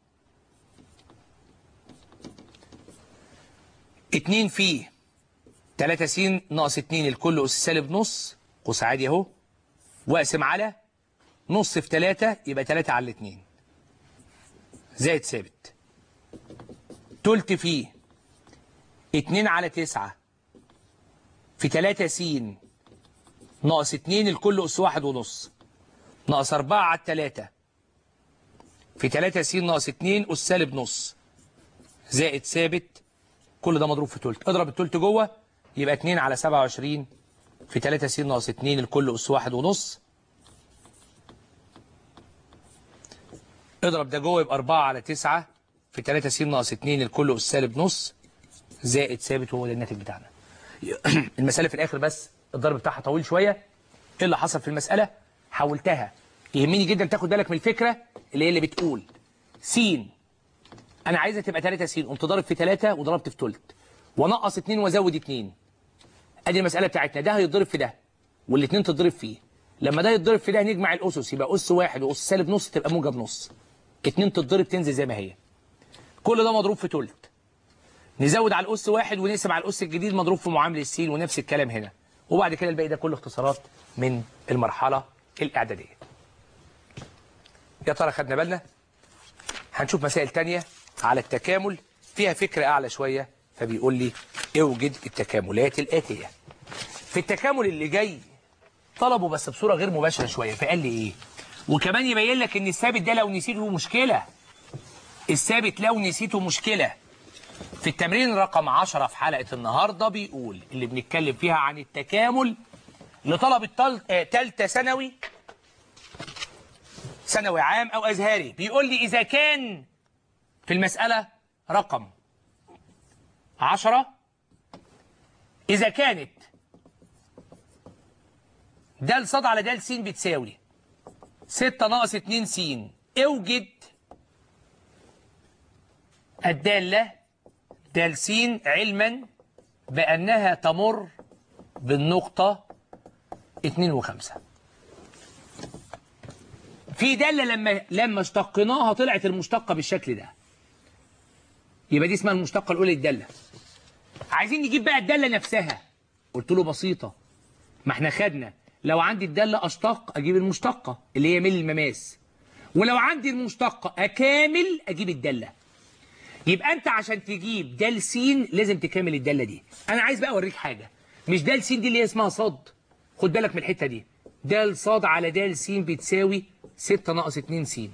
2 في 3 س ناقص 2 الكل اس سالب نص قوس عادي اهو واقسم على نص في 3 يبقى 3 على الاتنين زائد ثابت تلت فيه 2 على 9 في 3 س ناقص 2 الكل أس واحد ونص ناقص 4 على 3 في 3 س ناقص 2 أس سالب نص زائد ثابت كل ده مضروب في تلت اضرب التلت جوه يبقى 2 على 27 في 3 س ناقص 2 الكل أس واحد ونص اضرب ده جوه يبقى 4 على 9 في 3 س ناقص 2 الكل أس سالب نص زائد ثابت وهو ده الناتج بتاعنا المسألة في الآخر بس الضرب بتاعها طويل شوية ايه اللي حصل في المسألة حولتها يهمني جدا تاخد بالك من الفكرة اللي هي اللي بتقول س انا عايزها تبقى 3 س قمت ضارب في 3 وضربت في ثلث ونقص 2 وازود 2 ادي المسألة بتاعتنا ده هيتضرب في ده والاثنين تتضرب فيه لما ده يتضرب في ده نجمع الاسس يبقى اس واحد واس سالب نص تبقى موجب نص اتنين تتضرب تنزل زي ما هي كل ده مضروب في ثلث نزود على الأس واحد ونقسم على الأس الجديد مضروب في معامل السين ونفس الكلام هنا وبعد كده الباقي ده كله اختصارات من المرحلة الإعدادية يا ترى خدنا بالنا هنشوف مسائل تانية على التكامل فيها فكرة أعلى شوية فبيقول لي اوجد التكاملات الآتية في التكامل اللي جاي طلبه بس بصورة غير مباشرة شوية فقال لي إيه وكمان يبين لك إن الثابت ده لو نسيته مشكلة الثابت لو نسيته مشكلة في التمرين رقم 10 في حلقة النهاردة بيقول اللي بنتكلم فيها عن التكامل لطلب تالتة ثانوي ثانوي عام أو أزهري بيقول لي إذا كان في المسألة رقم 10 إذا كانت د ص على د س بتساوي 6 ناقص 2 س اوجد الدالة د س علما بأنها تمر بالنقطة 2 و5 في دالة لما لما اشتقناها طلعت المشتقة بالشكل ده يبقى دي اسمها المشتقة الأولى للدالة عايزين نجيب بقى الدالة نفسها قلت له بسيطة ما احنا خدنا لو عندي الدالة أشتق أجيب المشتقة اللي هي ميل المماس ولو عندي المشتقة أكامل أجيب الدالة يبقى انت عشان تجيب د س لازم تكامل الداله دي انا عايز بقى اوريك حاجه مش د س دي اللي هي اسمها صاد خد بالك من الحته دي د صاد على د س بتساوي 6 ناقص 2 س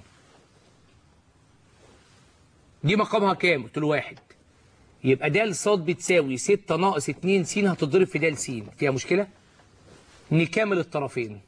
دي مقامها كام قلت له واحد يبقى د صاد بتساوي 6 ناقص 2 س هتضرب في د س فيها مشكله نكامل الطرفين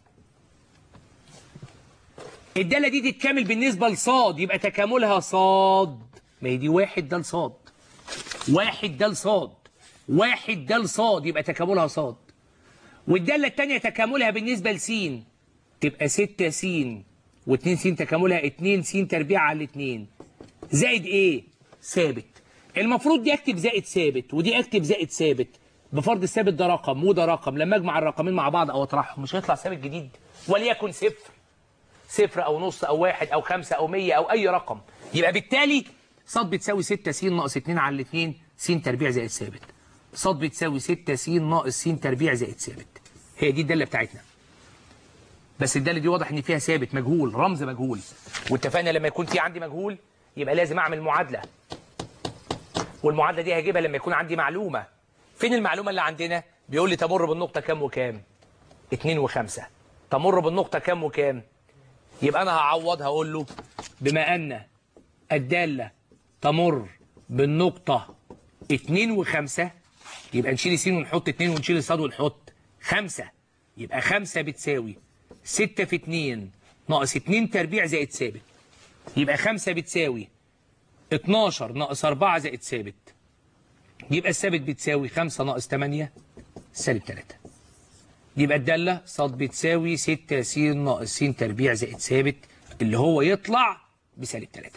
الداله دي تتكامل بالنسبه لصاد يبقى تكاملها صاد ما هي دي واحد ده لصاد واحد ده لصاد واحد ده لصاد يبقى تكاملها صاد والدالة التانية تكاملها بالنسبة لسين تبقى ستة سين واتنين سين تكاملها اتنين سين تربيع على الاتنين زائد ايه؟ ثابت المفروض دي اكتب زائد ثابت ودي اكتب زائد ثابت بفرض الثابت ده رقم وده رقم لما اجمع الرقمين مع بعض او اطرحهم مش هيطلع ثابت جديد وليكن صفر صفر او نص او واحد او خمسة او مية او اي رقم يبقى بالتالي ص بتساوي 6 س ناقص 2 على الاثنين س تربيع زائد ثابت ص بتساوي 6 س ناقص س تربيع زائد ثابت هي دي الداله بتاعتنا بس الداله دي واضح ان فيها ثابت مجهول رمز مجهول واتفقنا لما يكون في عندي مجهول يبقى لازم اعمل معادله والمعادله دي هجيبها لما يكون عندي معلومه فين المعلومه اللي عندنا بيقول لي تمر بالنقطه كام وكام 2 و5 تمر بالنقطه كام وكام يبقى انا هعوض هقول له بما ان الداله تمر بالنقطة 2 و5 يبقى نشيل س ونحط 2 ونشيل ص ونحط 5 يبقى 5 بتساوي 6 في 2 ناقص 2 تربيع زائد ثابت يبقى 5 بتساوي 12 ناقص 4 زائد ثابت يبقى الثابت بتساوي 5 ناقص 8 سالب 3 يبقى الدالة ص بتساوي 6 س ناقص س تربيع زائد ثابت اللي هو يطلع بسالب 3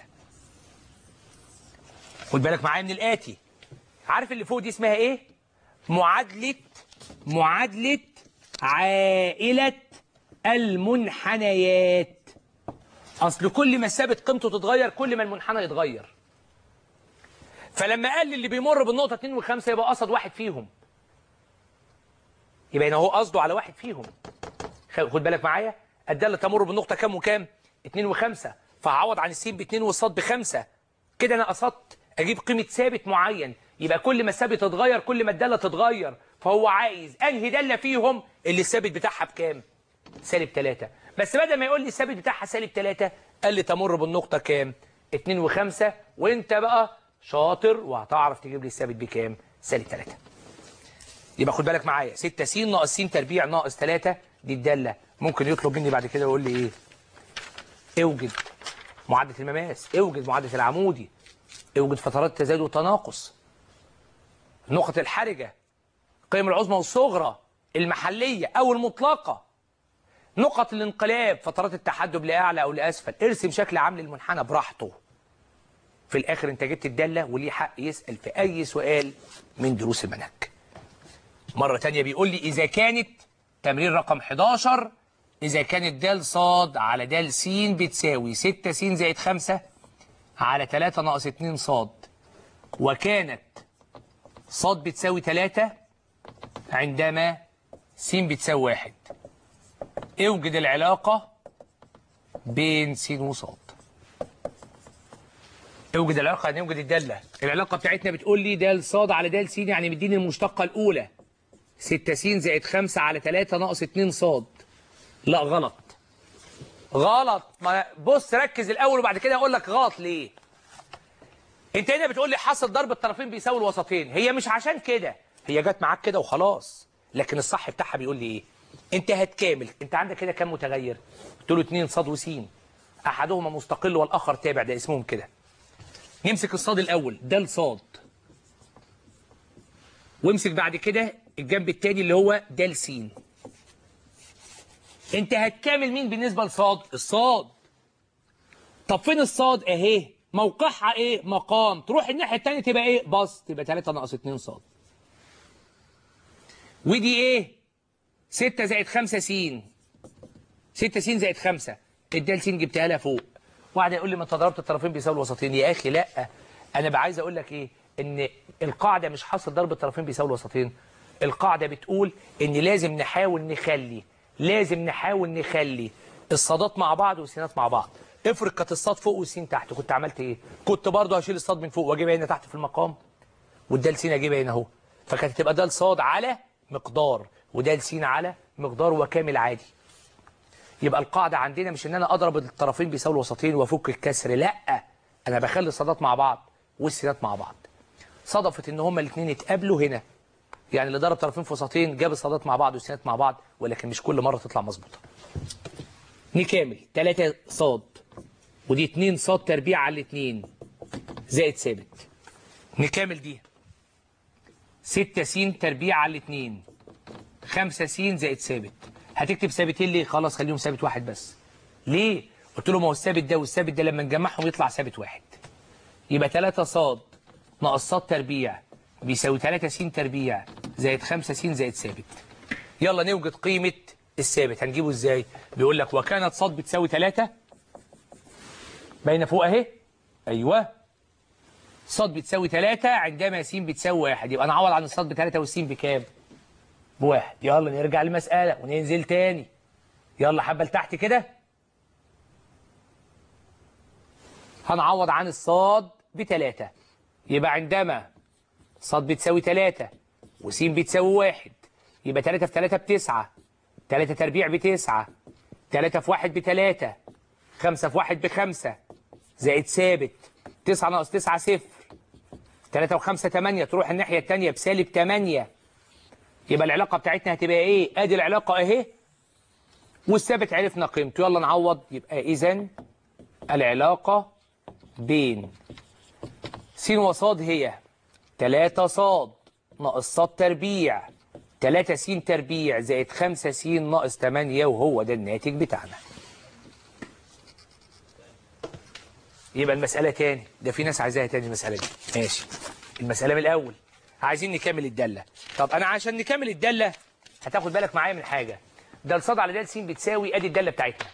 خد بالك معايا من الآتي عارف اللي فوق دي اسمها ايه معادلة معادلة عائلة المنحنيات اصل كل ما الثابت قيمته تتغير كل ما المنحنى يتغير فلما قال لي اللي بيمر بالنقطة 2 و5 يبقى قصد واحد فيهم يبقى هنا هو قصده على واحد فيهم خد بالك معايا الدالة تمر بالنقطة كام وكام 2 و5 فهعوض عن السين ب2 والصاد ب5 كده انا قصدت اجيب قيمة ثابت معين يبقى كل ما الثابت تتغير كل ما الداله تتغير فهو عايز انهي داله فيهم اللي الثابت بتاعها بكام سالب 3 بس بدل ما يقول لي الثابت بتاعها سالب 3 قال لي تمر بالنقطه كام 2 و5 وانت بقى شاطر وهتعرف تجيب لي الثابت بكام سالب 3 يبقى خد بالك معايا 6 س ناقص س تربيع ناقص 3 دي الداله ممكن يطلب مني بعد كده ويقول لي ايه اوجد معادله المماس اوجد معادله العمودي اوجد فترات تزايد وتناقص النقط الحرجه القيم العظمى والصغرى المحليه او المطلقه نقط الانقلاب فترات التحدب لاعلى او لاسفل ارسم شكل عام للمنحنى براحته في الاخر انت جبت الداله وليه حق يسال في اي سؤال من دروس المنهج مرة تانية بيقول لي إذا كانت تمرين رقم 11 إذا كانت د ص على د س بتساوي 6 س زائد 5 على 3 ناقص 2 ص وكانت ص بتساوي 3 عندما س بتساوي 1 اوجد العلاقة بين س وص اوجد العلاقة يعني اوجد الدالة العلاقة بتاعتنا بتقول لي د ص على د س يعني مديني المشتقة الأولى 6 س زائد 5 على 3 ناقص 2 ص لا غلط غلط ما بص ركز الاول وبعد كده اقول لك غلط ليه انت هنا بتقول لي حاصل ضرب الطرفين بيساوي الوسطين هي مش عشان كده هي جت معاك كده وخلاص لكن الصح بتاعها بيقول لي ايه انت هتكامل انت عندك كده كام متغير قلت له 2 ص وس احدهما مستقل والاخر تابع ده اسمهم كده نمسك الصاد الاول ده صاد وامسك بعد كده الجنب التاني اللي هو د س انت هتكامل مين بالنسبه لصاد الصاد طب فين الصاد اهي موقعها ايه مقام تروح الناحيه التانيه تبقى ايه بسط تبقى 3 ناقص 2 صاد ودي ايه 6 زائد 5 س 6 س زائد 5 الدال س جبتها لها فوق واحد يقول لي ما انت ضربت الطرفين بيساوي الوسطين يا اخي لا انا بقى عايز اقول لك ايه ان القاعده مش حاصل ضرب الطرفين بيساوي الوسطين القاعده بتقول ان لازم نحاول نخلي لازم نحاول نخلي الصادات مع بعض والسينات مع بعض افرض كانت الصاد فوق والسين تحت كنت عملت ايه كنت برضه هشيل الصاد من فوق واجيبها هنا تحت في المقام والدال سين اجيبها هنا اهو فكانت هتبقى دال صاد على مقدار ودال سين على مقدار وكامل عادي يبقى القاعده عندنا مش ان انا اضرب الطرفين بيساوي الوسطين وافك الكسر لا انا بخلي الصادات مع بعض والسينات مع بعض صدفت ان هما الاثنين اتقابلوا هنا يعني اللي ضرب طرفين في وسطين جاب الصادات مع بعض والسينات مع بعض ولكن مش كل مره تطلع مظبوطه نكامل 3 صاد ودي 2 صاد تربيع على الاثنين زائد ثابت نكامل دي 6 س تربيع على الاثنين 5 س زائد ثابت هتكتب ثابتين ليه خلاص خليهم ثابت واحد بس ليه قلت له ما هو الثابت ده والثابت ده لما نجمعهم يطلع ثابت واحد يبقى 3 صاد ناقص صاد تربيع بيساوي 3 س تربيع زائد 5 س زائد ثابت يلا نوجد قيمة الثابت هنجيبه ازاي بيقول لك وكانت صاد بتساوي 3 باينه فوق اهي ايوه صاد بتساوي 3 عندما س بتساوي 1 يبقى نعوض عن الصاد ب 3 والس بكام بواحد يلا نرجع للمسألة وننزل تاني يلا حبة لتحت كده هنعوض عن الصاد بتلاتة يبقى عندما صاد بتساوي تلاتة وس بتساوي واحد يبقى تلاتة في تلاتة بتسعة تلاتة تربيع بتسعة تلاتة في واحد بتلاتة خمسة في واحد بخمسة زائد ثابت تسعة ناقص تسعة صفر تلاتة وخمسة تمانية تروح الناحية التانية بسالب تمانية يبقى العلاقة بتاعتنا هتبقى ايه ادي العلاقة اهي والثابت عرفنا قيمته يلا نعوض يبقى اذا العلاقة بين س وصاد هي 3 صاد ناقص صاد تربيع 3 س تربيع زائد 5 س ناقص 8 وهو ده الناتج بتاعنا يبقى المسألة تاني ده في ناس عايزاها تاني المسألة دي ماشي المسألة من الأول عايزين نكمل الدالة طب أنا عشان نكمل الدالة هتاخد بالك معايا من حاجة ده الصاد على د س بتساوي ادي الدالة بتاعتنا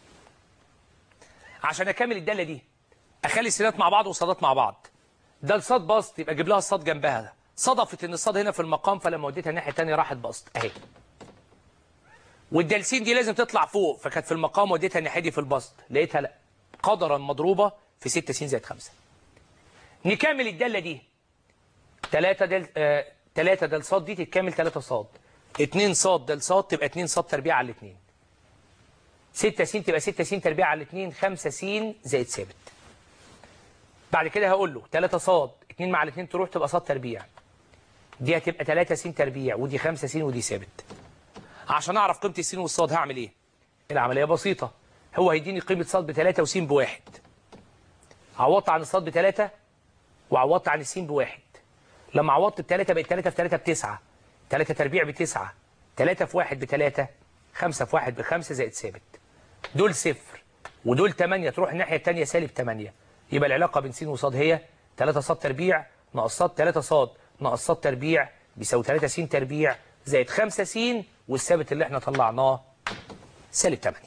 عشان اكمل الدالة دي اخلي السينات مع بعض والصادات مع بعض ده الصاد بسط يبقى اجيب لها الصاد جنبها صدفت ان الصاد هنا في المقام فلما وديتها الناحيه الثانيه راحت بسط اهي والدالسين دي لازم تطلع فوق فكانت في المقام وديتها الناحيه دي في البسط لقيتها لا قدرا مضروبه في 6 س زائد 5 نكمل الداله دي 3 دل آه 3 دل صاد دي تتكامل 3 صاد 2 صاد دل صاد تبقى 2 صاد تربيع على الاثنين 6 س تبقى 6 س تربيع على الاثنين 5 س زائد ثابت بعد كده هقول له 3 صاد 2 مع الاثنين تروح تبقى صاد تربيع دي هتبقى 3 س تربيع ودي 5 س ودي ثابت عشان اعرف قيمه السين والصاد هعمل ايه العمليه بسيطه هو هيديني قيمه صاد بثلاثة وس بواحد عوضت عن الصاد بثلاثة وعوضت عن السين بواحد لما عوضت بثلاثة بقت ثلاثة في ثلاثة بتسعة ثلاثة تربيع بتسعة ثلاثة في واحد بثلاثة خمسة في واحد بخمسة زائد ثابت دول صفر ودول 8 تروح الناحية الثانية سالب 8 يبقى العلاقة بين س وصاد هي 3 صاد تربيع ناقص صاد 3 صاد ناقص صاد تربيع بيساوي 3 س تربيع زائد 5 س والثابت اللي احنا طلعناه سالب 8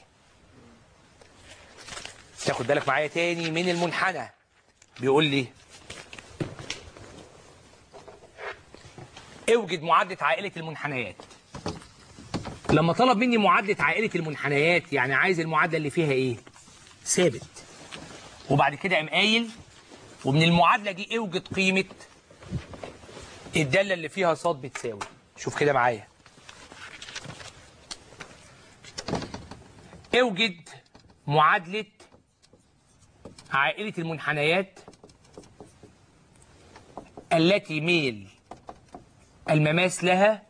تاخد بالك معايا تاني من المنحنى بيقول لي اوجد معادلة عائلة المنحنيات لما طلب مني معادلة عائلة المنحنيات يعني عايز المعادلة اللي فيها ايه ثابت وبعد كده قام قايل ومن المعادلة دي اوجد قيمة الدالة اللي فيها صاد بتساوي شوف كده معايا اوجد معادلة عائلة المنحنيات التي ميل المماس لها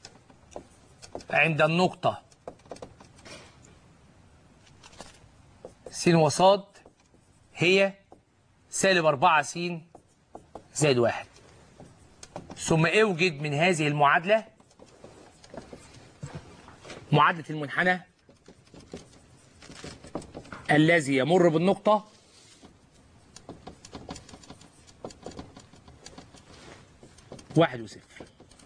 عند النقطة س وصاد هي سالب أربعة س زائد واحد ثم اوجد من هذه المعادلة معادلة المنحنى الذي يمر بالنقطة واحد وصفر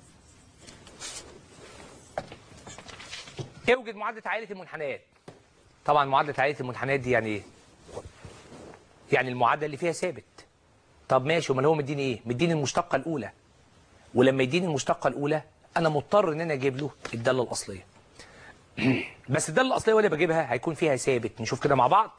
اوجد معادلة عائلة المنحنيات طبعا معادلة عائلة المنحنيات دي يعني ايه؟ يعني المعادلة اللي فيها ثابت طب ماشي امال هو مديني ايه؟ مديني المشتقة الأولى ولما يديني المشتقة الأولى أنا مضطر إن أنا أجيب له الدالة الأصلية بس الدالة الأصلية وأنا بجيبها هيكون فيها ثابت نشوف كده مع بعض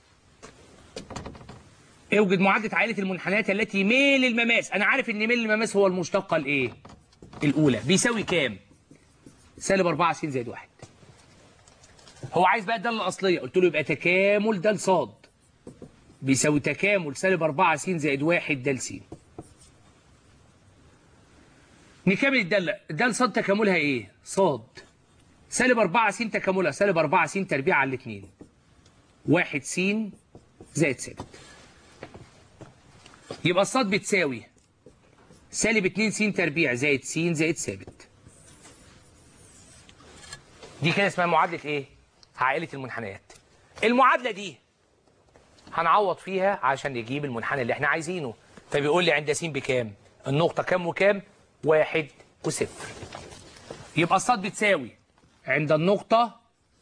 اوجد معادلة عائلة المنحنيات التي ميل المماس أنا عارف إن ميل المماس هو المشتقة الإيه؟ الأولى بيساوي كام؟ سالب 4 س زائد 1 هو عايز بقى الدالة الأصلية قلت له يبقى تكامل د صاد بيساوي تكامل سالب 4 س زائد 1 د س نكمل الدالة الدالة صاد تكاملها إيه؟ صاد سالب 4 س تكاملها سالب 4 س تربيع على الاثنين 1 س زائد ثابت يبقى الصاد بتساوي سالب 2 س تربيع زائد س زائد ثابت دي كده اسمها معادلة ايه؟ عائلة المنحنيات المعادلة دي هنعوض فيها عشان نجيب المنحنى اللي احنا عايزينه فبيقول لي عند س بكام؟ النقطة كام وكام؟ واحد وصفر يبقى الصاد بتساوي عند النقطة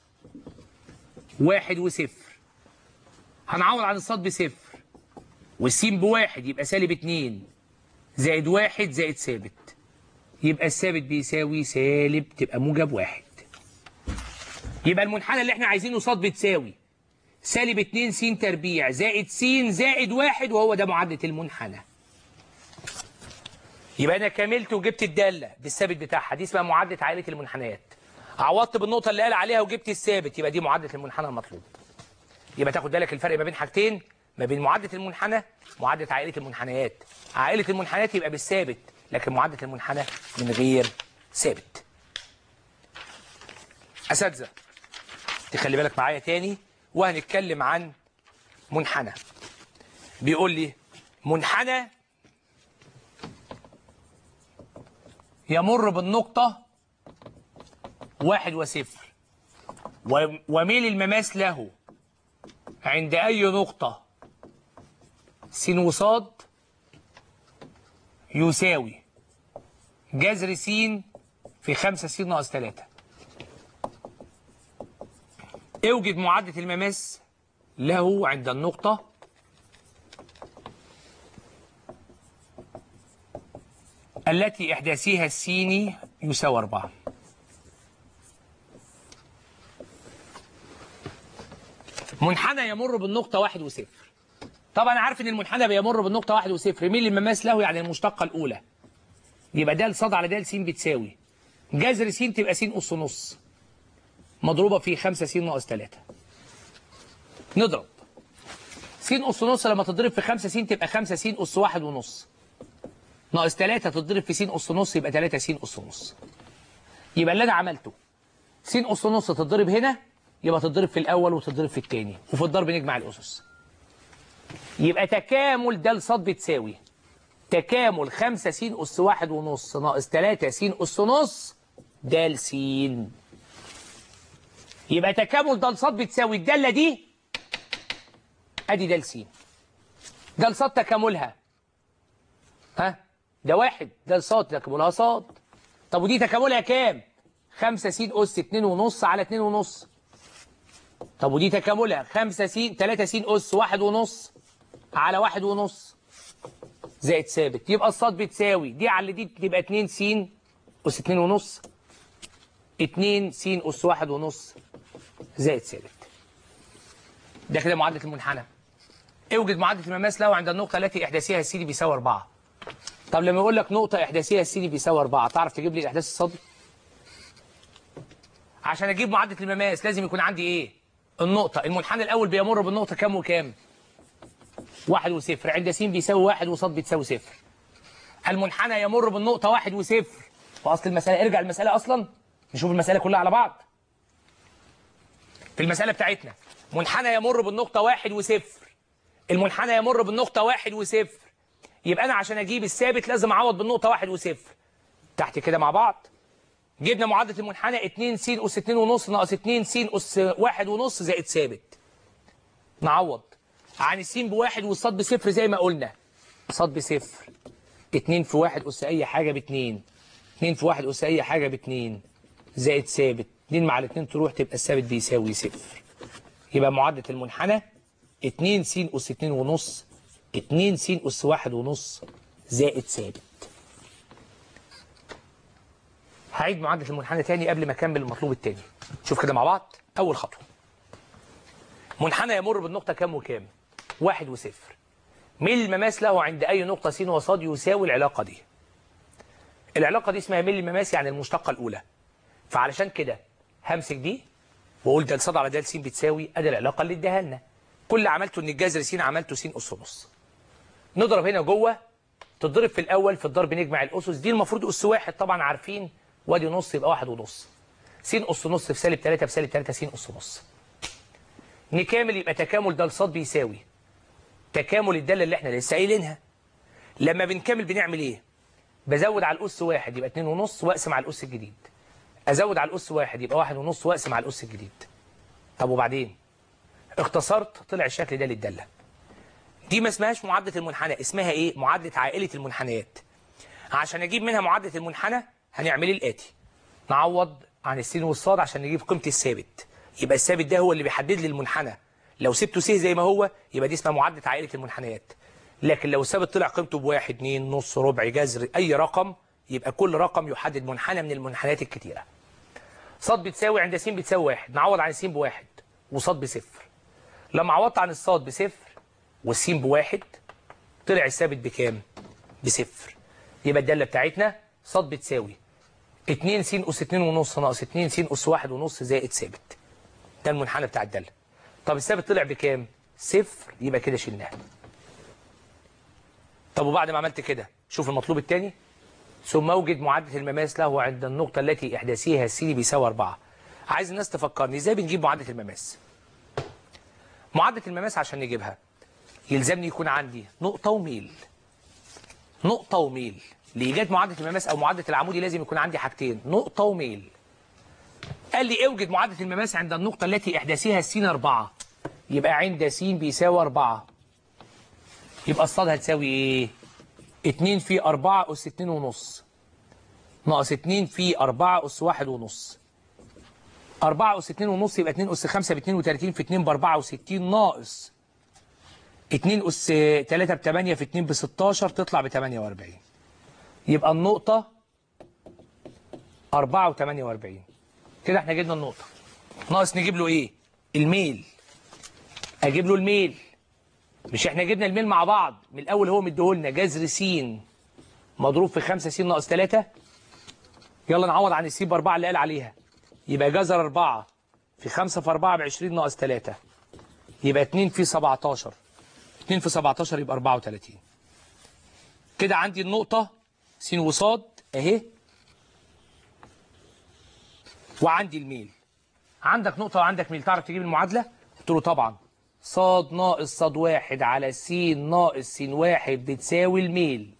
واحد وصفر هنعوض عن الصاد بصفر والسين بواحد يبقى سالب اتنين زائد واحد زائد ثابت يبقى الثابت بيساوي سالب تبقى موجب واحد يبقى المنحنى اللي احنا عايزينه صاد بتساوي سالب 2 س تربيع زائد س زائد واحد وهو ده معادلة المنحنى يبقى انا كملت وجبت الدالة بالثابت بتاعها دي اسمها معادلة عائلة المنحنيات عوضت بالنقطة اللي قال عليها وجبت الثابت يبقى دي معادلة المنحنى المطلوب يبقى تاخد بالك الفرق ما بين حاجتين ما بين معادلة المنحنى معادلة عائلة المنحنيات عائلة المنحنيات يبقى بالثابت لكن معادلة المنحنى من غير ثابت أساتذة تخلي بالك معايا تاني وهنتكلم عن منحنى بيقول لي منحنى يمر بالنقطة واحد وصفر و- وميل المماس له عند أي نقطة س وصاد يساوي جذر س في خمسة س ناقص تلاتة اوجد معادلة المماس له عند النقطة التي إحداثها السيني يساوي أربعة منحنى يمر بالنقطة واحد وصفر طبعا أنا عارف إن المنحنى بيمر بالنقطة واحد وصفر مين المماس له يعني المشتقة الأولى يبقى د ص على د س بتساوي جذر س تبقى س أس نص مضروبة في 5 س ناقص 3 نضرب س أس نص لما تضرب في 5 س تبقى 5 س أس واحد ونص ناقص 3 تضرب في س أس نص يبقى 3 س أس نص يبقى اللي أنا عملته س أس نص تتضرب هنا يبقى تتضرب في الأول وتتضرب في الثاني وفي الضرب نجمع الأسس يبقى تكامل د ص بتساوي تكامل 5 س أس واحد ونص ناقص 3 س أس نص د س يبقى تكامل د ص بتساوي الدالة دي ادي د س د ص تكاملها ها ده واحد ده ص تكاملها ص طب ودي تكاملها كام 5 س أس 2 ونص على 2 ونص طب ودي تكاملها 5 س 3 س أس واحد ونص على واحد ونص زائد ثابت يبقى الصاد بتساوي دي على دي تبقى 2 س أس 2 ونص 2 س أس واحد ونص زائد ثابت ده كده معادلة المنحنى اوجد معادلة المماس له عند النقطة التي إحداثها السيدي بيساوي 4 طب لما يقول لك نقطة إحداثها السيدي بيساوي 4 تعرف تجيب لي الإحداث الصادي؟ عشان أجيب معادلة المماس لازم يكون عندي إيه؟ النقطة المنحنى الأول بيمر بالنقطة كام وكام؟ واحد وصفر عند س بيساوي واحد وصاد بتساوي صفر المنحنى يمر بالنقطة واحد وصفر وأصل المسألة ارجع المسألة أصلا نشوف المسألة كلها على بعض في المسألة بتاعتنا منحنى يمر بالنقطة واحد وصفر المنحنى يمر بالنقطة واحد وصفر يبقى أنا عشان أجيب الثابت لازم أعوض بالنقطة واحد وصفر تحت كده مع بعض جبنا معادلة المنحنى 2 س أس 2 ونص ناقص 2 س أس واحد ونص زائد ثابت نعوض عن السين بواحد والصاد بصفر زي ما قلنا صاد بصفر 2 في واحد أس أي حاجة باتنين 2 في واحد أس أي حاجة باتنين زائد ثابت 2 مع الاتنين تروح تبقى الثابت بيساوي صفر يبقى معادلة المنحنى 2 س أس 2 ونص 2 س أس واحد ونص زائد ثابت هعيد معادلة المنحنى تاني قبل ما أكمل المطلوب التاني شوف كده مع بعض أول خطوة منحنى يمر بالنقطة كام وكام واحد وصفر ميل المماس له عند أي نقطة س وصاد يساوي العلاقة دي العلاقة دي اسمها ميل المماس يعني المشتقة الأولى فعلشان كده همسك دي واقول ده صاد على ده س بتساوي ادي العلاقه اللي اداها لنا كل اللي عملته ان الجذر س عملته س اس نص نضرب هنا جوه تضرب في الاول في الضرب نجمع الاسس دي المفروض اس واحد طبعا عارفين وادي نص يبقى واحد ونص س اس نص في سالب 3 في سالب 3 س اس نص نكامل يبقى تكامل ده صاد بيساوي تكامل الداله اللي احنا لسه قايلينها لما بنكمل بنعمل ايه بزود على الاس واحد يبقى 2 ونص واقسم على الاس الجديد ازود على الاس واحد يبقى واحد ونص واقسم على الاس الجديد طب وبعدين اختصرت طلع الشكل ده للداله دي ما اسمهاش معادله المنحنى اسمها ايه معادله عائله المنحنيات عشان اجيب منها معادله المنحنى هنعمل ايه الاتي نعوض عن السين والصاد عشان نجيب قيمه الثابت يبقى الثابت ده هو اللي بيحدد لي المنحنى لو سبته س زي ما هو يبقى دي اسمها معادله عائله المنحنيات لكن لو الثابت طلع قيمته بواحد اتنين نص ربع جذر اي رقم يبقى كل رقم يحدد منحنى من المنحنيات الكتيره صاد بتساوي عند س بتساوي واحد نعوض عن س بواحد وصاد بصفر لما عوضت عن الصاد بصفر والسين بواحد طلع الثابت بكام؟ بصفر يبقى الداله بتاعتنا صاد بتساوي 2 س اس 2 ونص ناقص 2 س اس 1 ونص زائد ثابت ده المنحنى بتاع الداله طب الثابت طلع بكام؟ صفر يبقى كده شلناه طب وبعد ما عملت كده شوف المطلوب الثاني ثم اوجد معادله المماس له عند النقطه التي احداثها السين بيساوي 4 عايز الناس تفكرني ازاي بنجيب معادله المماس معادله المماس عشان نجيبها يلزمني يكون عندي نقطه وميل نقطه وميل لايجاد معادله المماس او معادله العمودي لازم يكون عندي حاجتين نقطه وميل قال لي اوجد معادله المماس عند النقطه التي احداثها السين 4 يبقى عند س بيساوي 4 يبقى الصاد هتساوي ايه 2 في 4 أس 2 ونص ناقص 2 في 4 أس 1 ونص 4 أس 2 ونص يبقى 2 أس 5 ب 32 في 2 ب 64 ناقص 2 أس 3 ب 8 في 2 ب 16 تطلع ب 48 يبقى النقطة 4 و 48 كده احنا جبنا النقطة ناقص نجيب له ايه؟ الميل اجيب له الميل مش احنا جبنا الميل مع بعض من الاول هو مديهولنا جذر س مضروب في 5 س ناقص 3 يلا نعوض عن الس باربعه اللي قال عليها يبقى جذر 4 في 5 في 4 ب 20 ناقص 3 يبقى 2 في 17 2 في 17 يبقى 34 كده عندي النقطة س وصاد اهي وعندي الميل عندك نقطة وعندك ميل تعرف تجيب المعادلة؟ قلت له طبعا صاد ناقص صاد واحد على س ناقص س واحد بتساوي الميل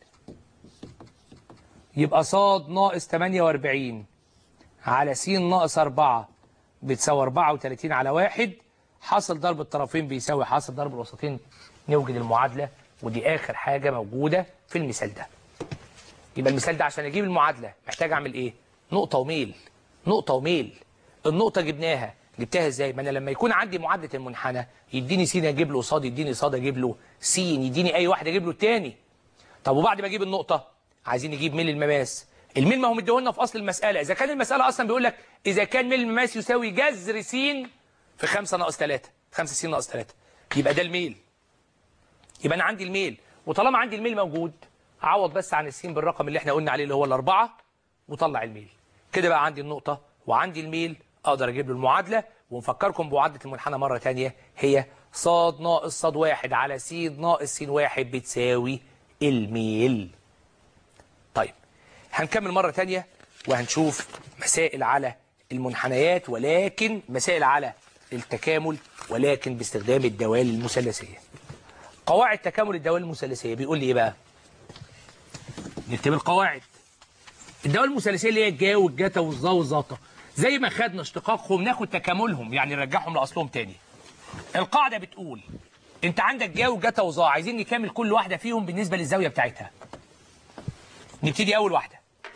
يبقى صاد ناقص 48 على س ناقص 4 بتساوي 34 على واحد حاصل ضرب الطرفين بيساوي حاصل ضرب الوسطين نوجد المعادلة ودي آخر حاجة موجودة في المثال ده يبقى المثال ده عشان اجيب المعادله محتاج اعمل ايه نقطه وميل نقطه وميل النقطه جبناها جبتها ازاي ما انا لما يكون عندي معادله المنحنى يديني س اجيب له صاد يديني صاد اجيب له س يديني اي واحد اجيب له الثاني طب وبعد ما اجيب النقطه عايزين نجيب ميل المماس الميل ما هو مديهولنا في اصل المساله اذا كان المساله اصلا بيقول لك اذا كان ميل المماس يساوي جذر س في 5 ناقص 3 5 س ناقص 3 يبقى ده الميل يبقى انا عندي الميل وطالما عندي الميل موجود اعوض بس عن السين بالرقم اللي احنا قلنا عليه اللي هو الأربعة وطلع الميل كده بقى عندي النقطة وعندي الميل أقدر أجيب له المعادلة ونفكركم بمعادلة المنحنى مرة تانية هي صاد ناقص صاد واحد على س ناقص س واحد بتساوي الميل طيب هنكمل مرة تانية وهنشوف مسائل على المنحنيات ولكن مسائل على التكامل ولكن باستخدام الدوال المثلثية قواعد تكامل الدوال المثلثية بيقول لي ايه بقى نكتب القواعد الدوال المثلثيه اللي هي الجا والجتا والظا والظاطه زي ما خدنا اشتقاقهم ناخد تكاملهم يعني نرجعهم لاصلهم تاني القاعده بتقول انت عندك جا وجتا وظا عايزين نكامل كل واحده فيهم بالنسبه للزاويه بتاعتها نبتدي اول واحده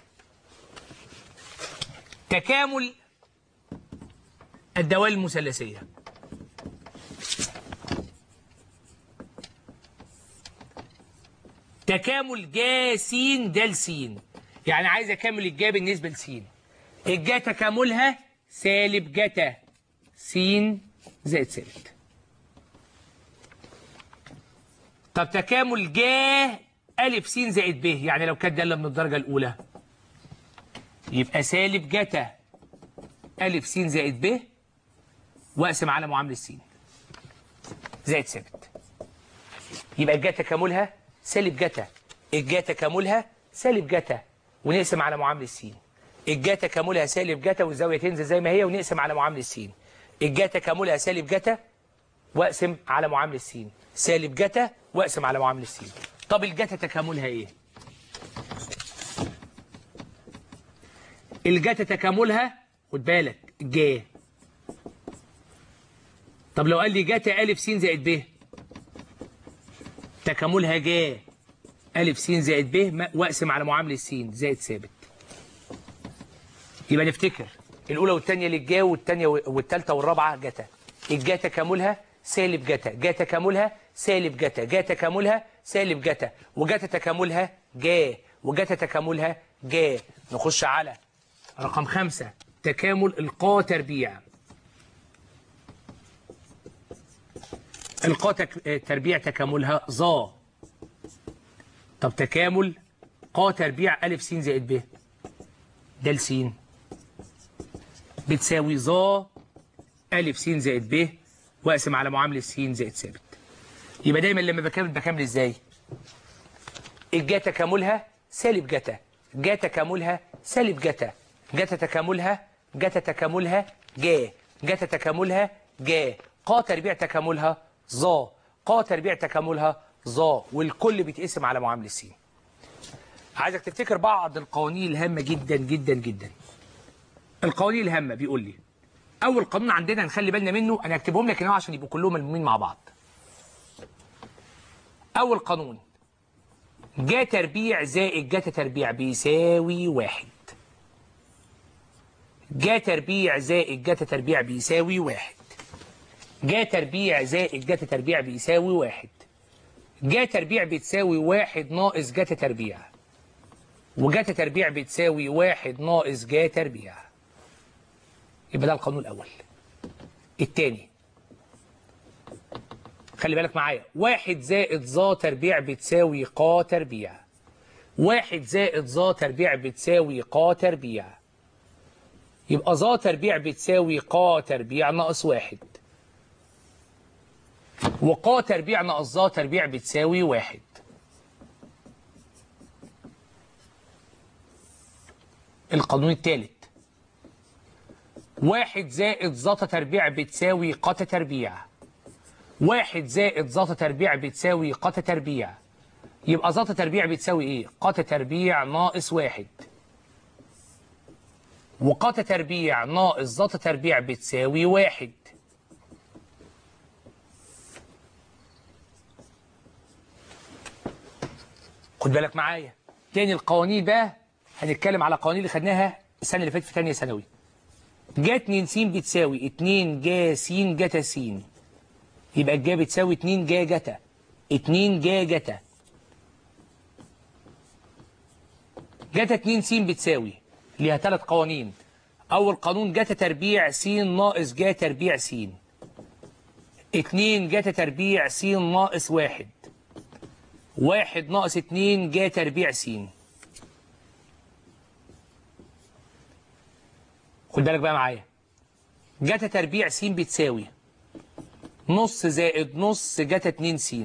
تكامل الدوال المثلثيه تكامل جا س د س يعني عايز اكمل الجا بالنسبه لس الجا تكاملها سالب جتا س زائد ثابت طب تكامل جا ألف س زائد ب يعني لو كانت دالة من الدرجة الأولى يبقى سالب جتا ألف س زائد ب وأقسم على معاملة س زائد ثابت يبقى الجا تكاملها سالب جتا الجا تكاملها سالب جتا ونقسم على معاملة س الجا تكاملها سالب جتا والزاوية تنزل زي ما هي ونقسم على معاملة س الجا تكاملها سالب جتا واقسم على معاملة س سالب جتا واقسم على معاملة س طب الجتا تكاملها ايه الجتا تكاملها خد بالك جا طب لو قال لي جتا ألف س زائد ب تكاملها جا ألف س زائد ب واقسم على معاملة س زائد ثابت يبقى نفتكر الأولى والثانية للجا والثانية والثالثة والرابعة جتا الجا تكاملها سالب جتا جا تكاملها سالب جتا جا تكاملها سالب جتا وجتا تكاملها جا وجتا تكاملها جا نخش على رقم خمسة تكامل القا تربيع القا تك... تربيع تكاملها ظا طب تكامل قا تربيع ألف س زائد ب د س بتساوي ظا ألف س زائد ب واقسم على معاملة س زائد ثابت يبقى دايما لما بكامل بكامل ازاي الجا تكاملها سالب جتا جا تكاملها سالب جتا جتا تكاملها جتا تكاملها جا جتا تكاملها جا قا تربيع تكاملها ظا قا تربيع تكاملها ظا والكل بيتقسم على معاملة س عايزك تفتكر بعض القوانين الهامة جدا جدا جدا القوانين الهامة بيقول لي أول قانون عندنا نخلي بالنا منه أنا أكتبهم لك هنا عشان يبقوا كلهم ملمومين مع بعض أول قانون جا تربيع زائد جتا تربيع بيساوي واحد جا تربيع زائد جتا تربيع بيساوي واحد جا تربيع زائد جتا تربيع بيساوي واحد جا تربيع بتساوي واحد ناقص جتا تربيع وجتا تربيع بتساوي واحد ناقص جا تربيع يبقى ده القانون الأول الثاني خلي بالك معايا واحد زائد ظا تربيع بتساوي قا تربيع واحد زائد ظا تربيع بتساوي قا تربيع يبقى ظا تربيع بتساوي قا تربيع ناقص واحد وقا تربيع ناقص ظا تربيع بتساوي واحد القانون الثالث واحد زائد زتا تربيع بتساوي قتا تربيع واحد زائد زتا تربيع بتساوي قتا تربيع يبقى زتا تربيع بتساوي ايه قتا تربيع ناقص واحد وقتا تربيع ناقص زتا تربيع بتساوي واحد خد بالك معايا تاني القوانين بقى هنتكلم على القوانين اللي خدناها السنه اللي فاتت في ثانيه ثانوي جا 2 س بتساوي 2 جا س جتا س يبقى الجا بتساوي 2 جا جتا 2 جا جتا جتا 2 س بتساوي ليها ثلاث قوانين اول قانون جتا تربيع س ناقص جا تربيع س 2 جتا تربيع س ناقص واحد واحد ناقص 2 جا تربيع س خد بالك بقى معايا جتا تربيع س بتساوي نص زائد نص جتا 2 س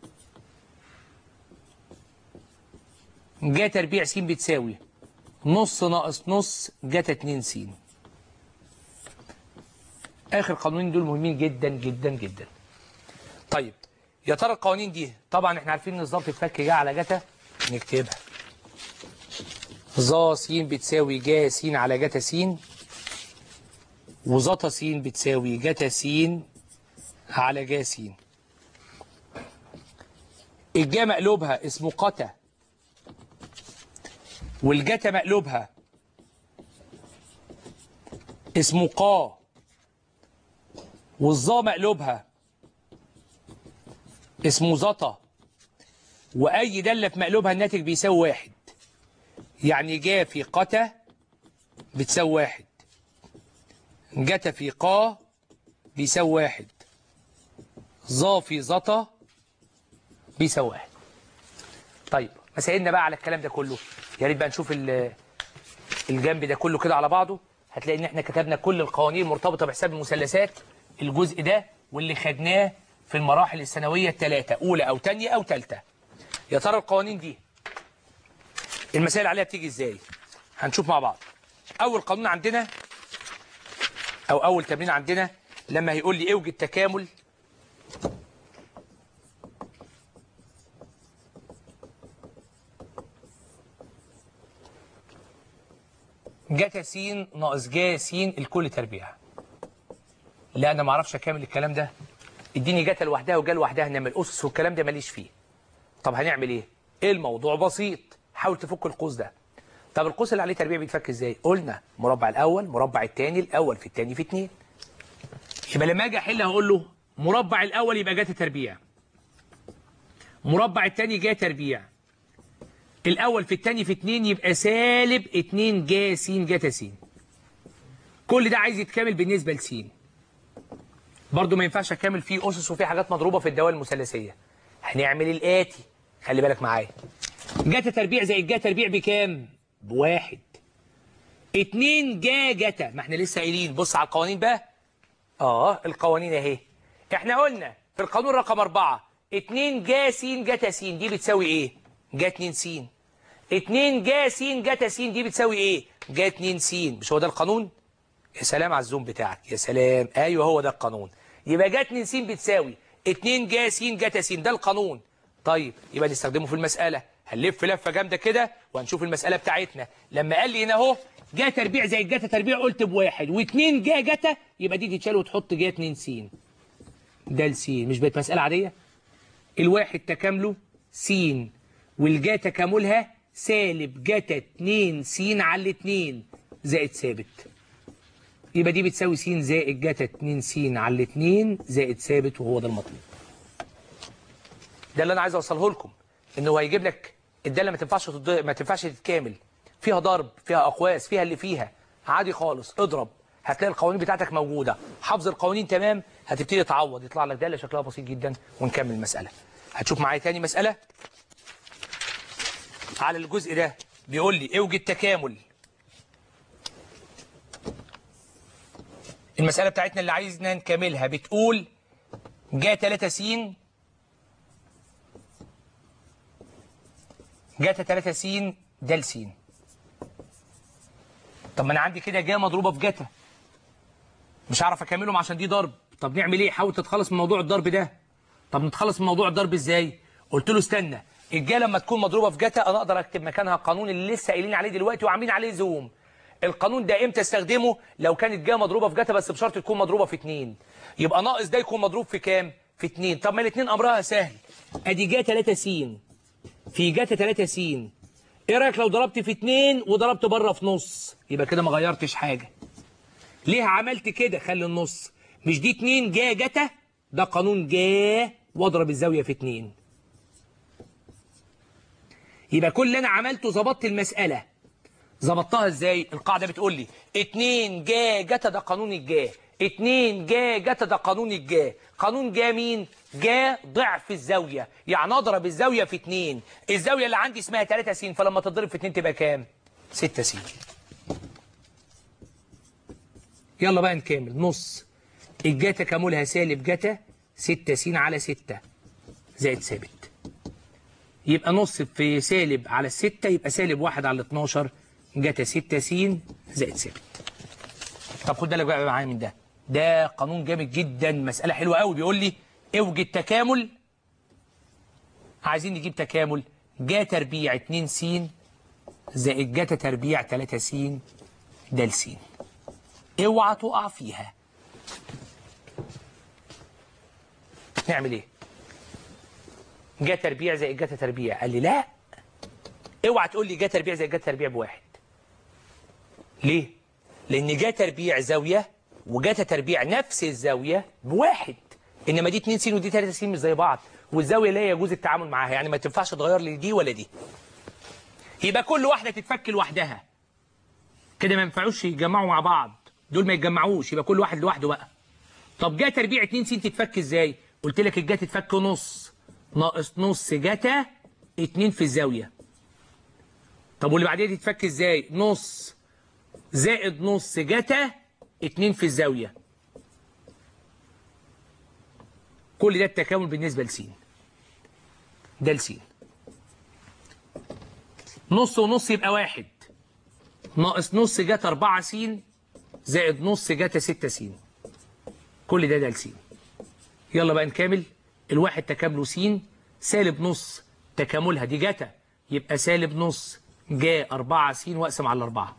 جا تربيع س بتساوي نص ناقص نص جتا 2 س اخر قانونين دول مهمين جدا جدا جدا طيب يا ترى القوانين دي طبعا احنا عارفين ان الظرف اتفك جا على جتا نكتبها ظا س بتساوي جا س على جتا س وزتا س بتساوي جتا س على جا س الجا مقلوبها اسمه قتا والجتا مقلوبها اسمه قا والظا مقلوبها اسمه زتا واي داله في مقلوبها الناتج بيساوي واحد يعني جا في قتا بتساوي واحد جتا في قا بيساوي واحد ظا في زتا بيساوي واحد طيب مسائلنا بقى على الكلام ده كله يا ريت بقى نشوف ال- الجنب ده كله كده على بعضه هتلاقي ان احنا كتبنا كل القوانين المرتبطه بحساب المثلثات الجزء ده واللي خدناه في المراحل الثانويه الثلاثه اولى او ثانيه او ثالثه يا ترى القوانين دي المسائل عليها بتيجي ازاي هنشوف مع بعض اول قانون عندنا او اول تمرين عندنا لما هيقول لي اوجد تكامل جتا س ناقص جا س الكل تربيع لا انا ما اعرفش اكمل الكلام ده اديني جتا لوحدها وجا لوحدها انما الاسس والكلام ده ماليش فيه طب هنعمل ايه ايه الموضوع بسيط حاول تفك القوس ده طب القوس اللي عليه تربيع بيتفك ازاي قلنا مربع الاول مربع الثاني الاول في الثاني في اتنين يبقى لما اجي احل هقول له مربع الاول يبقى جتا تربيع مربع الثاني جا تربيع الاول في الثاني في 2 يبقى سالب 2 جا س جتا س كل ده عايز يتكامل بالنسبه لس برضه ما ينفعش اكمل فيه اسس وفيه حاجات مضروبه في الدوال المثلثيه هنعمل الاتي خلي بالك معايا جتا تربيع زائد جا تربيع بكام بواحد 2 جا جتا ما احنا لسه قايلين بص على القوانين بقى اه القوانين اهي احنا قلنا في القانون رقم 4 2 جا س جتا س دي بتساوي ايه جا 2 س 2 جا س جتا س دي بتساوي ايه جا 2 س مش هو ده القانون يا سلام على الزوم بتاعك يا سلام ايوه هو ده القانون يبقى جا 2 س بتساوي 2 جا س جتا س ده القانون طيب يبقى نستخدمه في المساله هنلف لفه جامده كده وهنشوف المساله بتاعتنا لما قال لي هنا اهو جا تربيع زي الجتا تربيع قلت بواحد واثنين جا جتا يبقى دي تتشال وتحط جا 2 س ده الس مش بقت مساله عاديه الواحد تكامله س والجا تكاملها سالب جتا 2 س على الاثنين زائد ثابت يبقى دي بتساوي س زائد جتا 2 س على الاثنين زائد ثابت وهو ده المطلوب ده اللي انا عايز اوصله لكم انه هيجيب لك الداله ما تنفعش تض... ما تنفعش تتكامل فيها ضرب فيها اقواس فيها اللي فيها عادي خالص اضرب هتلاقي القوانين بتاعتك موجوده حافظ القوانين تمام هتبتدي تعوض يطلع لك داله شكلها بسيط جدا ونكمل المساله هتشوف معايا تاني مساله على الجزء ده بيقول لي اوجد تكامل المسألة بتاعتنا اللي عايزنا نكملها بتقول جا 3 س جاتا 3 س د س طب ما انا عندي كده جا مضروبه في جاتا مش هعرف اكملهم عشان دي ضرب طب نعمل ايه حاول تتخلص من موضوع الضرب ده طب نتخلص من موضوع الضرب ازاي قلت له استنى الجا لما تكون مضروبه في جاتا انا اقدر اكتب مكانها القانون اللي لسه قايلين عليه دلوقتي وعاملين عليه زوم القانون ده امتى استخدمه لو كانت جا مضروبه في جاتا بس بشرط تكون مضروبه في 2 يبقى ناقص ده يكون مضروب في كام في 2 طب ما الاثنين امرها سهل ادي جا 3 س في جاتا 3 س ايه رايك لو ضربت في 2 وضربت بره في نص يبقى كده ما غيرتش حاجه ليه عملت كده خلي النص مش دي 2 جا جتا ده قانون جا واضرب الزاويه في 2 يبقى كل اللي انا عملته ظبطت المساله ظبطتها ازاي القاعده بتقول لي 2 جا جتا ده قانون الجا 2 جا جتا ده قانون الجا قانون جا مين جا ضعف الزاويه يعني اضرب الزاويه في 2 الزاويه اللي عندي اسمها 3 س فلما تضرب في 2 تبقى كام 6 س يلا بقى نكمل نص الجا تكاملها سالب جتا 6 س على 6 زائد ثابت يبقى نص في سالب على الستة يبقى سالب واحد على 12 جتا 6 س زائد ثابت طب خد بالك بقى معايا من ده ده قانون جامد جدا مسألة حلوة قوي بيقول لي اوجد تكامل عايزين نجيب تكامل جا تربيع 2 س زائد جتا تربيع 3 س د س اوعى تقع فيها نعمل ايه جا تربيع زائد جتا تربيع قال لي لا اوعى تقول لي جا تربيع زائد جتا تربيع بواحد ليه لان جا تربيع زاويه وجاتا تربيع نفس الزاويه بواحد انما دي 2 س ودي 3 س مش زي بعض والزاويه لا يجوز التعامل معاها يعني ما تنفعش تغير لي دي ولا دي يبقى كل واحده تتفك لوحدها كده ما ينفعوش يتجمعوا مع بعض دول ما يتجمعوش يبقى كل واحد لوحده بقى طب جا تربيع 2 س تتفك ازاي قلت لك الجا تتفك نص ناقص نص جاتا 2 في الزاويه طب واللي بعديها تتفك ازاي نص زائد نص جتا 2 في الزاويه كل ده التكامل بالنسبه لس ده لس نص ونص يبقى واحد ناقص نص جتا 4 س زائد نص جتا 6 س كل ده ده لس يلا بقى نكمل الواحد تكامله س سالب نص تكاملها دي جتا يبقى سالب نص جا 4 س واقسم على 4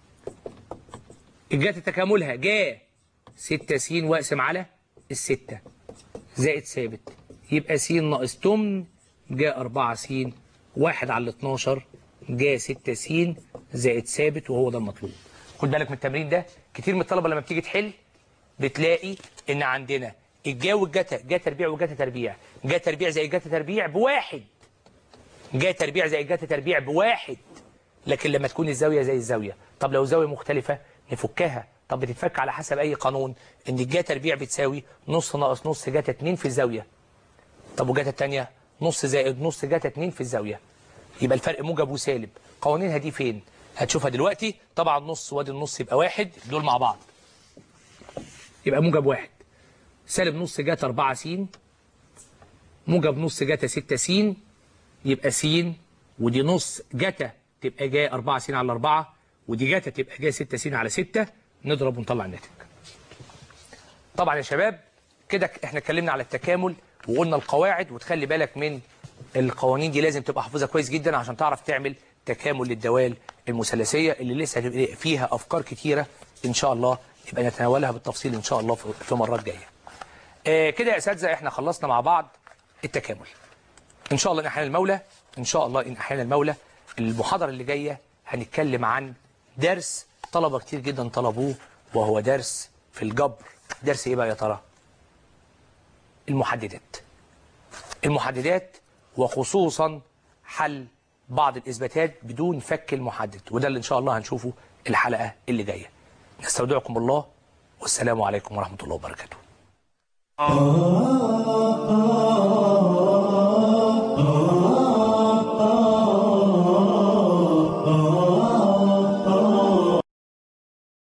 الجات تكاملها جا 6 س واقسم على الستة زائد ثابت يبقى س ناقص 8 جا 4 س واحد على 12 جا 6 س زائد ثابت وهو ده المطلوب خد بالك من التمرين ده كتير من الطلبه لما بتيجي تحل بتلاقي ان عندنا الجا والجتا جا تربيع وجتا تربيع جا تربيع زي جتا تربيع بواحد جا تربيع زي جتا تربيع بواحد لكن لما تكون الزاويه زي الزاويه طب لو زاويه مختلفه نفكها طب بتتفك على حسب اي قانون ان الجا تربيع بتساوي نص ناقص نص جاتا 2 في الزاويه طب وجاتا الثانيه نص زائد نص جاتا 2 في الزاويه يبقى الفرق موجب وسالب قوانينها دي فين هتشوفها دلوقتي طبعا نص وادي النص يبقى واحد دول مع بعض يبقى موجب واحد سالب نص جاتا 4 س موجب نص جاتا 6 س يبقى س ودي نص جاتا تبقى جا 4 س على 4 ودي جاتا تبقى جا 6 س على 6 نضرب ونطلع الناتج طبعا يا شباب كده احنا اتكلمنا على التكامل وقلنا القواعد وتخلي بالك من القوانين دي لازم تبقى حافظها كويس جدا عشان تعرف تعمل تكامل للدوال المثلثيه اللي لسه هتبقى فيها افكار كتيره ان شاء الله يبقى نتناولها بالتفصيل ان شاء الله في في مرات جايه. آه كده يا اساتذه احنا خلصنا مع بعض التكامل. ان شاء الله ان احيانا المولى ان شاء الله ان احيانا المولى المحاضره اللي جايه هنتكلم عن درس طلبه كتير جدا طلبوه وهو درس في الجبر. درس ايه بقى يا ترى؟ المحددات. المحددات وخصوصا حل بعض الإثباتات بدون فك المحدد وده اللي إن شاء الله هنشوفه الحلقة اللي جاية نستودعكم الله والسلام عليكم ورحمة الله وبركاته